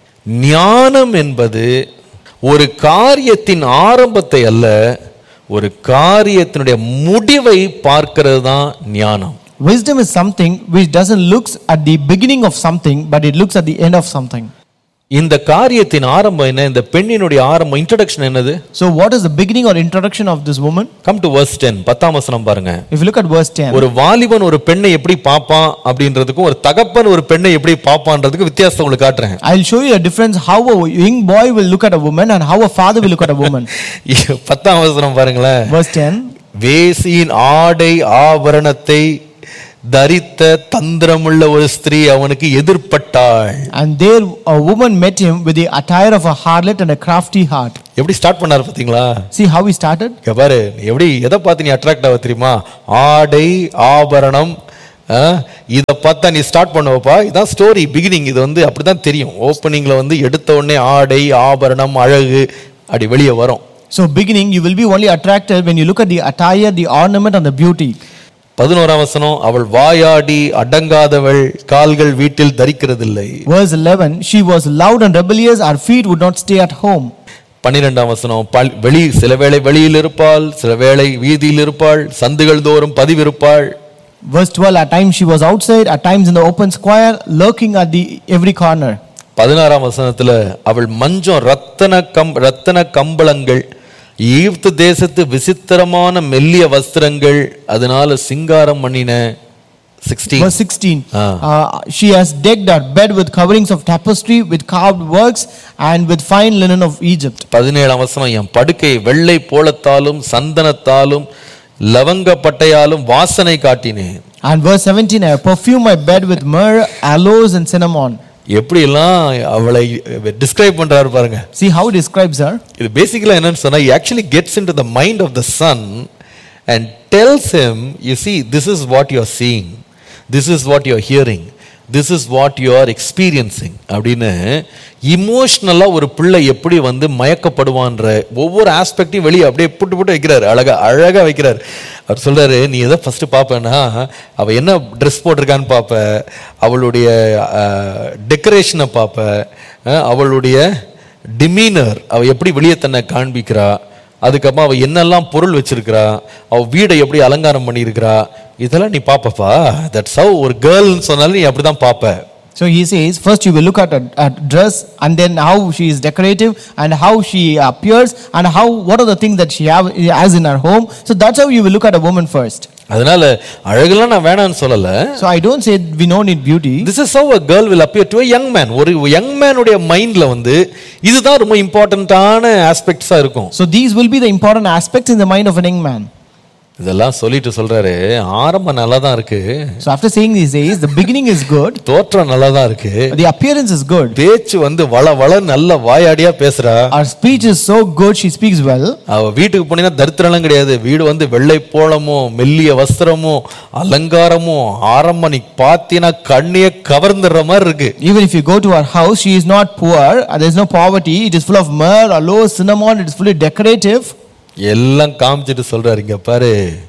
Speaker 2: ஞானம் என்பது ஒரு காரியத்தின் ஆரம்பத்தை அல்ல ஒரு காரியத்தினுடைய முடிவை பார்க்கிறது தான் ஞானம்
Speaker 3: Wisdom is something which doesn't look at the beginning of something, but it looks at the end of something.
Speaker 2: இந்த காரியத்தின் ஆரம்பம் என்ன இந்த பெண்ணினுடைய ஆரம்பம் இன்ட்ரடக்ஷன் என்னது
Speaker 3: So, what is the beginning or introduction of this woman?
Speaker 2: Come to verse 10 பத்தாம் வசனம் பாருங்க
Speaker 3: If you look at verse 10,
Speaker 2: ஒரு வாலிபன் ஒரு பெண்ணை எப்படி பார்ப்பான் அப்படின்றதுக்கும் ஒரு தகப்பன் ஒரு பெண்ணை எப்படி பார்ப்பான்றதுக்கு வித்தியாசத்தை உங்களுக்கு காட்டுறேன்
Speaker 3: I'll show you a difference how a young boy will look at a woman and how a father will look at a woman.
Speaker 2: பத்தாம் வசனம் பாருங்களேன்
Speaker 3: verse 10
Speaker 2: வேசியின் ஆடை ஆபரணத்தை தரித்த தந்திரமுள்ள ஒரு ஸ்திரீ அவனுக்கு எதிர்ப்பட்டாள்
Speaker 3: And there a woman met him with the attire of a harlot and a crafty heart.
Speaker 2: எப்படி ஸ்டார்ட் பண்ணாரு பாத்தீங்களா
Speaker 3: See how he started?
Speaker 2: இங்க பாரு நீ எப்படி எதை பார்த்து நீ அட்ராக்ட் ஆக தெரியுமா ஆடை ஆபரணம் இதை பார்த்தா நீ ஸ்டார்ட் பண்ணுவப்பா இதான் ஸ்டோரி பிகினிங் இது வந்து அப்படிதான் தெரியும் ஓப்பனிங்ல வந்து எடுத்த உடனே ஆடை ஆபரணம் அழகு அப்படி வெளியே வரும்
Speaker 3: So, beginning, you will be only attracted when you look at the attire, the ornament, and the beauty.
Speaker 2: பதினோராம் வசனம் அவள் வாயாடி அடங்காதவள் கால்கள் வீட்டில் தரிக்கிறதில்லை
Speaker 3: Verse 11 She was loud and rebellious, her feet would not stay at home.
Speaker 2: பன்னிரெண்டாம் வசனம் பல்- வெளி சில வேளை வெளியில் இருப்பாள் சில வேளை வீதியில் இருப்பாள் சந்துகள் தோறும் பதிவிருப்பாள்
Speaker 3: Verse 12 At times she was outside, at times in the open square, lurking at the every corner.
Speaker 2: பதினாறாம் வசனத்துல அவள் மஞ்சம் ரத்தன கம் ரத்தன கம்பளங்கள் ஈப்து தேசத்து விசித்திரமான மெல்லிய வஸ்திரங்கள் அதனால சிங்காரம் பண்ணின sixteen
Speaker 3: Verse 16
Speaker 2: Ah.
Speaker 3: uh, She has decked her bed with coverings of tapestry, with carved works, and with fine linen of Egypt.
Speaker 2: பதினேழாம் வசனம் என் படுக்கை வெள்ளை போலத்தாலும் சந்தனத்தாலும் லவங்க பட்டையாலும் வாசனை காட்டினேன்
Speaker 3: And verse 17 I perfume my bed with myrrh, aloes, and cinnamon.
Speaker 2: எப்படியெல்லாம் அவளை டிஸ்கிரைப் பண்றாரு பாருங்க
Speaker 3: See how he describes her.
Speaker 2: இது பேசிக்கலா என்னன்னு சொன்னா actually gets into the mind of the son and tells him you see this is what you are seeing this is what you are hearing this is what you are experiencing அப்படின்னு இமோஷ்னலாக ஒரு பிள்ளை எப்படி வந்து மயக்கப்படுவான்ற ஒவ்வொரு ஆஸ்பெக்டையும் வெளியே அப்படியே புட்டு புட்டு வைக்கிறாரு அழகா அழகா வைக்கிறார் அவர் சொல்றாரு நீ எதை ஃபர்ஸ்ட் பார்ப்பேன்னா அவ என்ன ட்ரெஸ் போட்டிருக்கான்னு பார்ப்ப அவளுடைய டெக்கரேஷனை பார்ப்ப அஹ், அவளுடைய டிமீனர் அவ எப்படி வெளியே தன்னை காண்பிக்கிறா அதுக்கப்புறம் அவ என்னெல்லாம் பொருள் வச்சிருக்கிறா அவ வீடை எப்படி அலங்காரம் பண்ணியிருக்கிறா இதெல்லாம் நீ பாப்பப்பா தட்ஸ் ஹவ் ஒரு கேர்ள்னு சொன்னாலும் நீ அப்படிதான் பாப்ப
Speaker 3: So he says, first you will look at a at dress, and then how she is decorative, and how she appears, and how what are the things that she have, has in her home. So that's how you will look at a woman first.
Speaker 2: அதனால அழகெல்லாம் நான் வேணாம்னு சொல்லல
Speaker 3: So I don't say we don't need beauty.
Speaker 2: This is how a girl will appear to a young man ஒரு யங் மேனுடைய மைண்ட்ல வந்து இதுதான் ரொம்ப இம்பார்ட்டண்ட்டான ஆஸ்பெக்ட்ஸா இருக்கும்
Speaker 3: So these will be the important aspects in the mind of a young man.
Speaker 2: இதெல்லாம் சொல்லிட்டு சொல்றாரு ஆரம்பம் நல்லா தான் இருக்கு
Speaker 3: So after saying these days, the beginning is good,
Speaker 2: தோற்றம் நல்லா தான் இருக்கு
Speaker 3: the appearance is good.
Speaker 2: பேச்சு வந்து வள வள நல்ல வாயாடியா பேசுறா
Speaker 3: Our speech is so good, she speaks well.
Speaker 2: அவ வீட்டுக்கு போனீங்கன்னா தரித்திரம்லாம் கிடையாது வீடு வந்து வெள்ளை போளமும் மெல்லிய வஸ்திரமும் அலங்காரமும் ஆரம்பம் நீ பார்த்தீங்கன்னா கண்ணையே கவர்ந்துடுற மாதிரி இருக்கு
Speaker 3: Even if you go to her house, she is not poor, uh, there is no poverty, it is full of myrrh, aloe, cinnamon, it is fully decorative.
Speaker 2: எல்லாம் காமிச்சிட்டு சொல்றாரு இங்க பாரு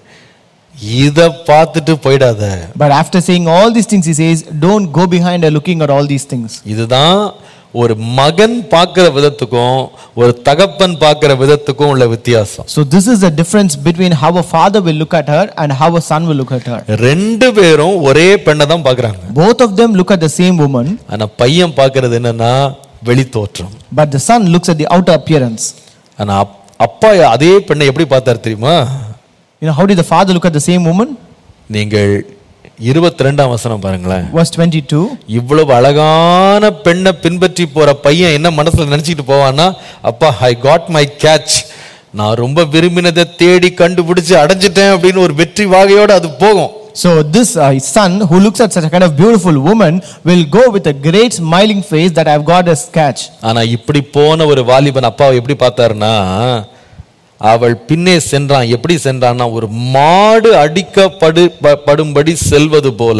Speaker 2: இத பார்த்துட்டு போயிடாத
Speaker 3: But after saying all these things, he says, Don't go behind her looking at all these things.
Speaker 2: இதுதான் ஒரு மகன் பார்க்கிற விதத்துக்கும் ஒரு தகப்பன் பார்க்கிற விதத்துக்கும் உள்ள வித்தியாசம்
Speaker 3: So, this is the difference between how a father will look at her and how a son will look at her.
Speaker 2: ரெண்டு பேரும் ஒரே பெண்ணை தான் பார்க்கறாங்க
Speaker 3: Both of them look at the same woman,
Speaker 2: ஆனா பையன் பார்க்கிறது என்னன்னா வெளி தோற்றம்
Speaker 3: but the son looks at the outer appearance.
Speaker 2: ஆனா அப்- அப்பா அதே பெண்ணை எப்படி பார்த்தாரு தெரியுமா
Speaker 3: You know, how did the father look at the same woman?
Speaker 2: நீங்கள் இருபத்தி ரெண்டாம் வசனம் பாருங்களேன்
Speaker 3: Verse 22.
Speaker 2: இவ்வளவு அழகான பெண்ணை பின்பற்றி போற பையன் என்ன மனசுல நினைச்சிட்டு போவான்னா அப்பா ஐ காட் மை கேட்ச் நான் ரொம்ப விரும்பினதை தேடி கண்டுபிடிச்சு அடைஞ்சிட்டேன் அப்படின்னு ஒரு வெற்றி வாகையோட அது போகும்
Speaker 3: So, this uh, son who looks at such a kind of beautiful woman will go with a great smiling face that I've got a sketch.
Speaker 2: ஆனா இப்படி போன ஒரு வாலிபன் அப்பாவை எப்படி பார்த்தாருன்னா அவள் பின்னே சென்றான் எப்படி சென்றான்னா ஒரு மாடு அடிக்கப்படு ப- படும்படி செல்வது போல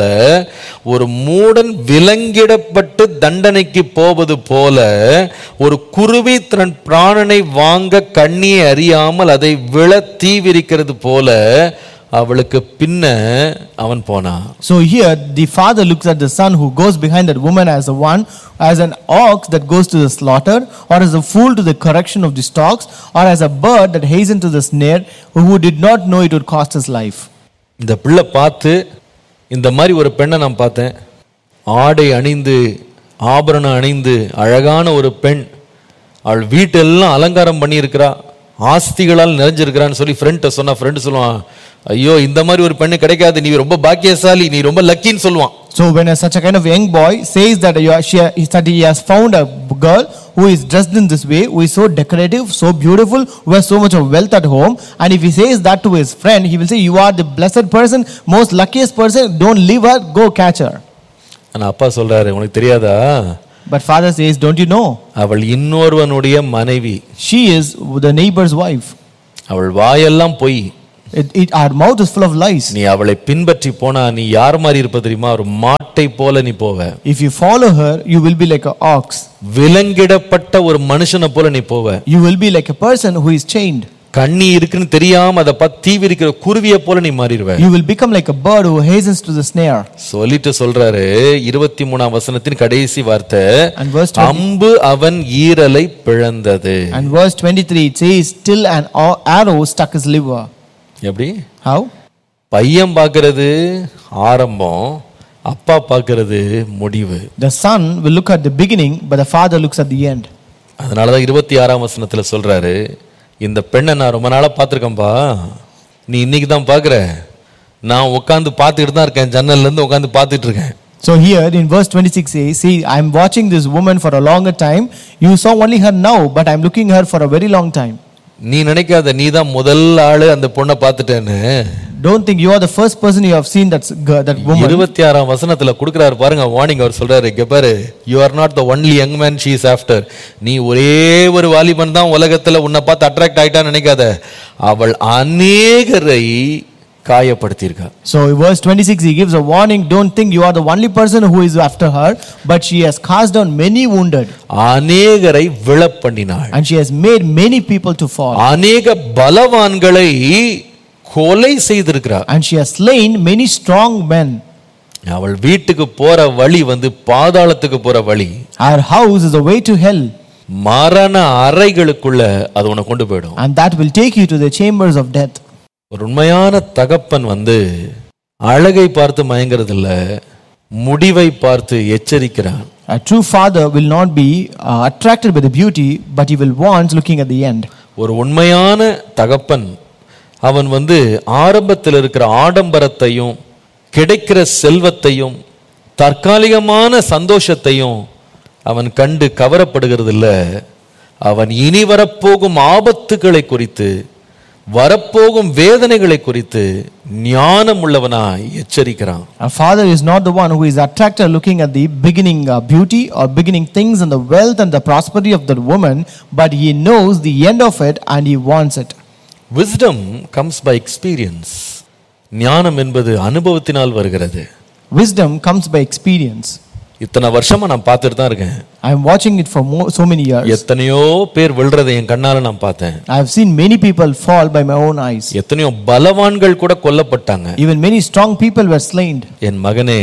Speaker 2: ஒரு மூடன் விலங்கிடப்பட்டு தண்டனைக்கு போவது போல ஒரு குருவி தன் பிராணனை வாங்க கண்ணியை அறியாமல் அதை விழ தீவிரிக்கிறது போல அவளுக்கு பின்ன அவன் போனான்
Speaker 3: So here the father looks at the son who goes behind that woman as a one, as an ox that goes to the slaughter, or as a fool to the correction of the stocks, or as a bird that hastens to the snare, who did not know it would cost his life.
Speaker 2: இந்த பிள்ளை பார்த்து இந்த மாதிரி ஒரு பெண்ணை நான் பார்த்தேன் ஆடை அணிந்து ஆபரணம் அணிந்து அழகான ஒரு பெண் அவள் வீட்டெல்லாம் அலங்காரம் பண்ணியிருக்கிறா ஆஸ்திகளால் நிறைஞ்சிருக்கிறான்னு சொல்லி ஃப்ரெண்ட்டை சொன்னா ஃப்ரெண்டு சொல்லுவான் ஐயோ இந்த மாதிரி ஒரு பெண்ணு கிடைக்காது நீ ரொம்ப பாக்கியசாலி நீ ரொம்ப லக்கின்னு சொல்லுவான்
Speaker 3: So when a, such a kind of young boy says that, you are, she, that he has found a girl who is dressed in this way, who is so decorative, so beautiful, who has so much of wealth at home, and if he says that to his friend, he will say, "You are the blessed person, most luckiest person. Don't leave her, go catch her."
Speaker 2: ஆனா அப்பா சொல்றாரு உனக்கு தெரியாதா
Speaker 3: But father says, "Don't you know?
Speaker 2: அவள் இன்னொருவனுடைய மனைவி
Speaker 3: She is the neighbor's wife.
Speaker 2: அவள் வாயெல்லாம் பொய்
Speaker 3: It, it, our mouth is full of lies.
Speaker 2: நீ அவளை பின்பற்றி போனா நீ யார் மாதிரி இருப்ப தெரியுமா ஒரு மாட்டை போல நீ போவ
Speaker 3: If you follow her, you will be like an ox.
Speaker 2: விலங்கிடப்பட்ட ஒரு மனுஷனை போல நீ போவ
Speaker 3: You will be like a person who is chained.
Speaker 2: கண்ணி இருக்குன்னு தெரியாம அதை பத்தி தீவிரிக்கிற குருவியை போல நீ மாறிடுவ
Speaker 3: You will become like a bird who hastens to the snare."
Speaker 2: சொல்லிட்டு சொல்றாரு இருபத்தி மூணாம் வசனத்தின் கடைசி வார்த்தை
Speaker 3: And verse 20
Speaker 2: அம்பு அவன் ஈரலை பிளந்தது
Speaker 3: And verse 23 it says, Till an a- arrow stuck his liver.
Speaker 2: எப்படி
Speaker 3: How?
Speaker 2: பையன் பார்க்கிறது ஆரம்பம் அப்பா பார்க்கிறது முடிவு
Speaker 3: The son will look at the beginning, but the father looks at the end.
Speaker 2: அதனாலதான் இருபத்தி ஆறாம் வசனத்துல சொல்றாரு இந்த பெண்ணை நான் ரொம்ப நாளா பார்த்துருக்கேன்பா நீ இன்னைக்கு தான் பார்க்குற நான் உட்காந்து பார்த்துக்கிட்டு தான் இருக்கேன் ஜன்னல்ல இருந்து உட்காந்து பார்த்துட்டு இருக்கேன்
Speaker 3: So here in verse 26 says, See, I'm watching this woman for a longer time. You saw only her now, but I'm looking her for a very long time.
Speaker 2: நீ நினைக்காத நீ தான் முதல் ஆளு அந்த பொண்ணை பார்த்துட்டேன்னு
Speaker 3: Don't think you are the first person you have seen that's, girl- that woman.
Speaker 2: இருபத்தி ஆறாம் வசனத்துல கொடுக்குறாரு பாருங்க வார்னிங் அவர் சொல்றாரு இங்க பாரு you are not the only young man she is after நீ ஒரே ஒரு வாலிபன் தான் உலகத்துல உன்னை பார்த்து அட்ராக்ட் ஆயிட்டான்னு நினைக்காத அவள் அநேகரை காயப்படுத்தியிருக்கா
Speaker 3: So in verse 26 he gives a warning. Don't think you are the only person who is after her, but she has cast down many wounded,
Speaker 2: அநேகரை விழப்பண்ணினாள்
Speaker 3: and she has made many people to fall.
Speaker 2: அநேக பலவான்களை கொலை செய்திருக்கிறார்
Speaker 3: And she has slain many strong men.
Speaker 2: அவள் வீட்டுக்கு போற வழி வந்து பாதாளத்துக்கு போற வழி
Speaker 3: Our house is a way to hell,
Speaker 2: மரண அறைகளுக்குள்ள அது உன்னை கொண்டு போயிடும்
Speaker 3: and that will take you to the chambers of death.
Speaker 2: ஒரு உண்மையான தகப்பன் வந்து அழகை பார்த்து மயங்கிறது இல்ல முடிவை பார்த்து எச்சரிக்கிறான்
Speaker 3: A true father will not be uh, attracted by the beauty, but he will want looking at the end.
Speaker 2: ஒரு உண்மையான தகப்பன் அவன் வந்து ஆரம்பத்தில் இருக்கிற ஆடம்பரத்தையும் கிடைக்கிற செல்வத்தையும் தற்காலிகமான சந்தோஷத்தையும் அவன் கண்டு கவரப்படுகிறது இல்ல அவன் இனி வரப்போகும் ஆபத்துகளை குறித்து வரப்போகும் வேதனைகளை குறித்து ஞானம் உள்ளவனாய் எச்சரிக்கிறான்
Speaker 3: A father is not the one who is attracted looking at the beginning uh, beauty or beginning things and the wealth and the prosperity of that woman, but he knows the end of it and he wants it.
Speaker 2: Wisdom comes by experience ஞானம் என்பது அனுபவத்தினால் வருகிறது
Speaker 3: Wisdom comes by experience.
Speaker 2: இத்தனை வருஷமா நான் பார்த்துட்டு தான் இருக்கேன்
Speaker 3: I am watching it for mo- so many years.
Speaker 2: எத்தனையோ பேர் விழுறதை என் கண்ணால நான் பார்த்தேன்
Speaker 3: I have seen many people fall by my own eyes.
Speaker 2: எத்தனையோ பலவான்கள் கூட கொல்லப்பட்டாங்க
Speaker 3: Even many strong people were slain.
Speaker 2: என் மகனே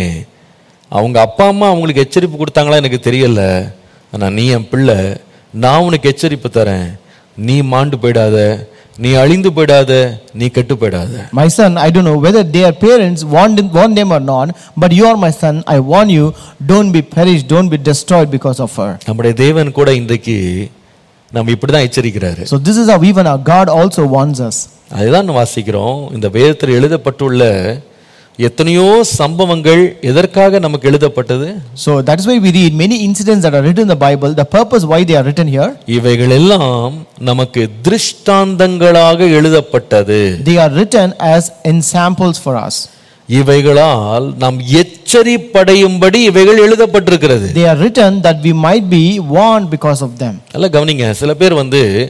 Speaker 2: அவங்க அப்பா அம்மா அவங்களுக்கு எச்சரிப்பு கொடுத்தாங்களா எனக்கு தெரியல ஆனா நீ என் பிள்ளை நான் உனக்கு எச்சரிப்பு தரேன் நீ மாண்டு போயிடாத நீ அழிந்து போயிடாத நீ கெட்டு போயிடாத
Speaker 3: My son, I don't know whether their parents warned, them- warned them or not, but you are my son. I warn you, don't be perished, don't be destroyed because of her.
Speaker 2: நம்முடைய தேவன் கூட இன்றைக்கு நம்ம இப்படிதான் எச்சரிக்கிறாரு
Speaker 3: So, this is how even our God also warns us.
Speaker 2: அதுதான் வாசிக்கிறோம் இந்த வேதத்தில் எழுதப்பட்டுள்ள எத்தனையோ சம்பவங்கள் எதற்காக நமக்கு எழுதப்பட்டது
Speaker 3: So, that is why we read many incidents that are written in the Bible. The purpose why they are written here,
Speaker 2: இவைகள் எல்லாம் நமக்கு திருஷ்டாந்தங்களாக எழுதப்பட்டது
Speaker 3: they are written as ensamples for us.
Speaker 2: இவைகளால் நாம் எச்சரிப்படையும்படி இவைகள் எழுதப்பட்டிருக்கிறது
Speaker 3: They are written that we might be warned because of them.
Speaker 2: நல்லா கவனிங்க சில பேர் வந்து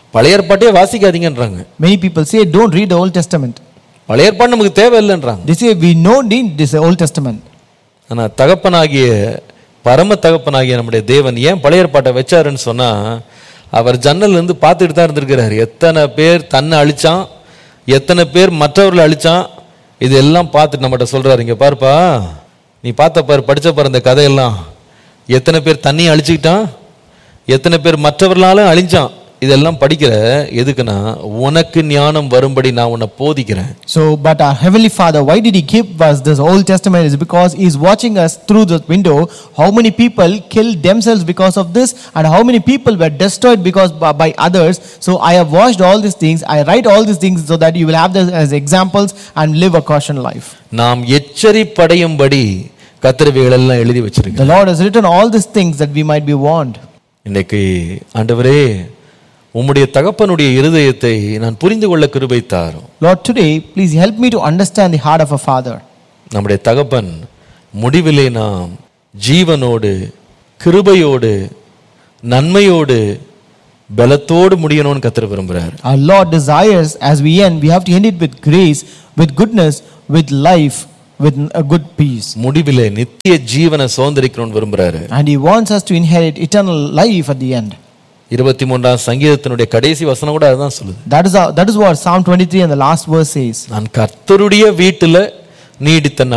Speaker 2: பழைய ஏற்பாட்டையே வாசிக்காதீங்கன்றாங்க
Speaker 3: Many people say, don't read the Old Testament.
Speaker 2: பழைய ஏற்பாடு நமக்கு தேவையில்லைன்றாங்க
Speaker 3: They say, we no need this Old Testament.
Speaker 2: ஆனா தகப்பனாகிய பரம தகப்பனாகிய நம்முடைய தேவன் ஏன் பழைய ஏற்பாட்டை வச்சாருன்னு சொன்னா அவர் ஜன்னல்ல இருந்து பார்த்துட்டு தான் இருந்திருக்கிறார் எத்தனை பேர் தன்னை அழிச்சான் எத்தனை பேர் மற்றவர்களை அழிச்சான் இதெல்லாம் பார்த்துட்டு நம்மகிட்ட சொல்றாரு இங்க பாருப்பா நீ பார்த்த பாரு படிச்ச பாரு இந்த கதையெல்லாம் எத்தனை பேர் தண்ணியை அழிச்சுக்கிட்டான் எத்தனை பேர் மற்றவர்களாலும் அழிஞ்சான் இதெல்லாம் படிக்கிற எதுக்குன்னா உனக்கு ஞானம் வரும்படி நான் உன்னை போதிக்கிறேன்
Speaker 3: So, but our Heavenly Father, why did He give us this Old Testament? Is because He's watching us through the window. How many people killed themselves because of this, and how many people were destroyed because by, by others. So, I have watched all these things. I write all these things so that you will have this as examples and live a caution life.
Speaker 2: நாம் எச்சரிப்படையும்படி கத்திரவைகள் எல்லாம் எழுதி வச்சிருக்கேன்
Speaker 3: The Lord has written all these things that we might be warned.
Speaker 2: இன்னைக்கு ஆண்டவரே உம்முடைய தகப்பனுடைய இருதயத்தை நான் புரிந்து கொள்ள கிருபை தாரும்
Speaker 3: Lord, today, please help me to understand the heart of a father.
Speaker 2: நம்முடைய தகப்பன் முடிவிலே நாம் ஜீவனோடு கிருபையோடு நன்மையோடு பலத்தோடு முடியணும்னு கத்திர விரும்புகிறார்
Speaker 3: Our Lord desires, as we end, we have to end it with grace, with goodness, with life, with a good peace.
Speaker 2: முடிவிலே நித்திய ஜீவனை சுதந்திரிக்கணும்னு விரும்புகிறாரு
Speaker 3: And He wants us to inherit eternal life at the end.
Speaker 2: இருபத்தி மூன்றாம் சங்கீதத்தினுடைய கடைசி வசனம் கூட அதுதான் சொல்லுது
Speaker 3: That is, our, that is what Psalm 23 and the last verse says.
Speaker 2: நான் கர்த்தருடைய வீட்டில் நீடித்த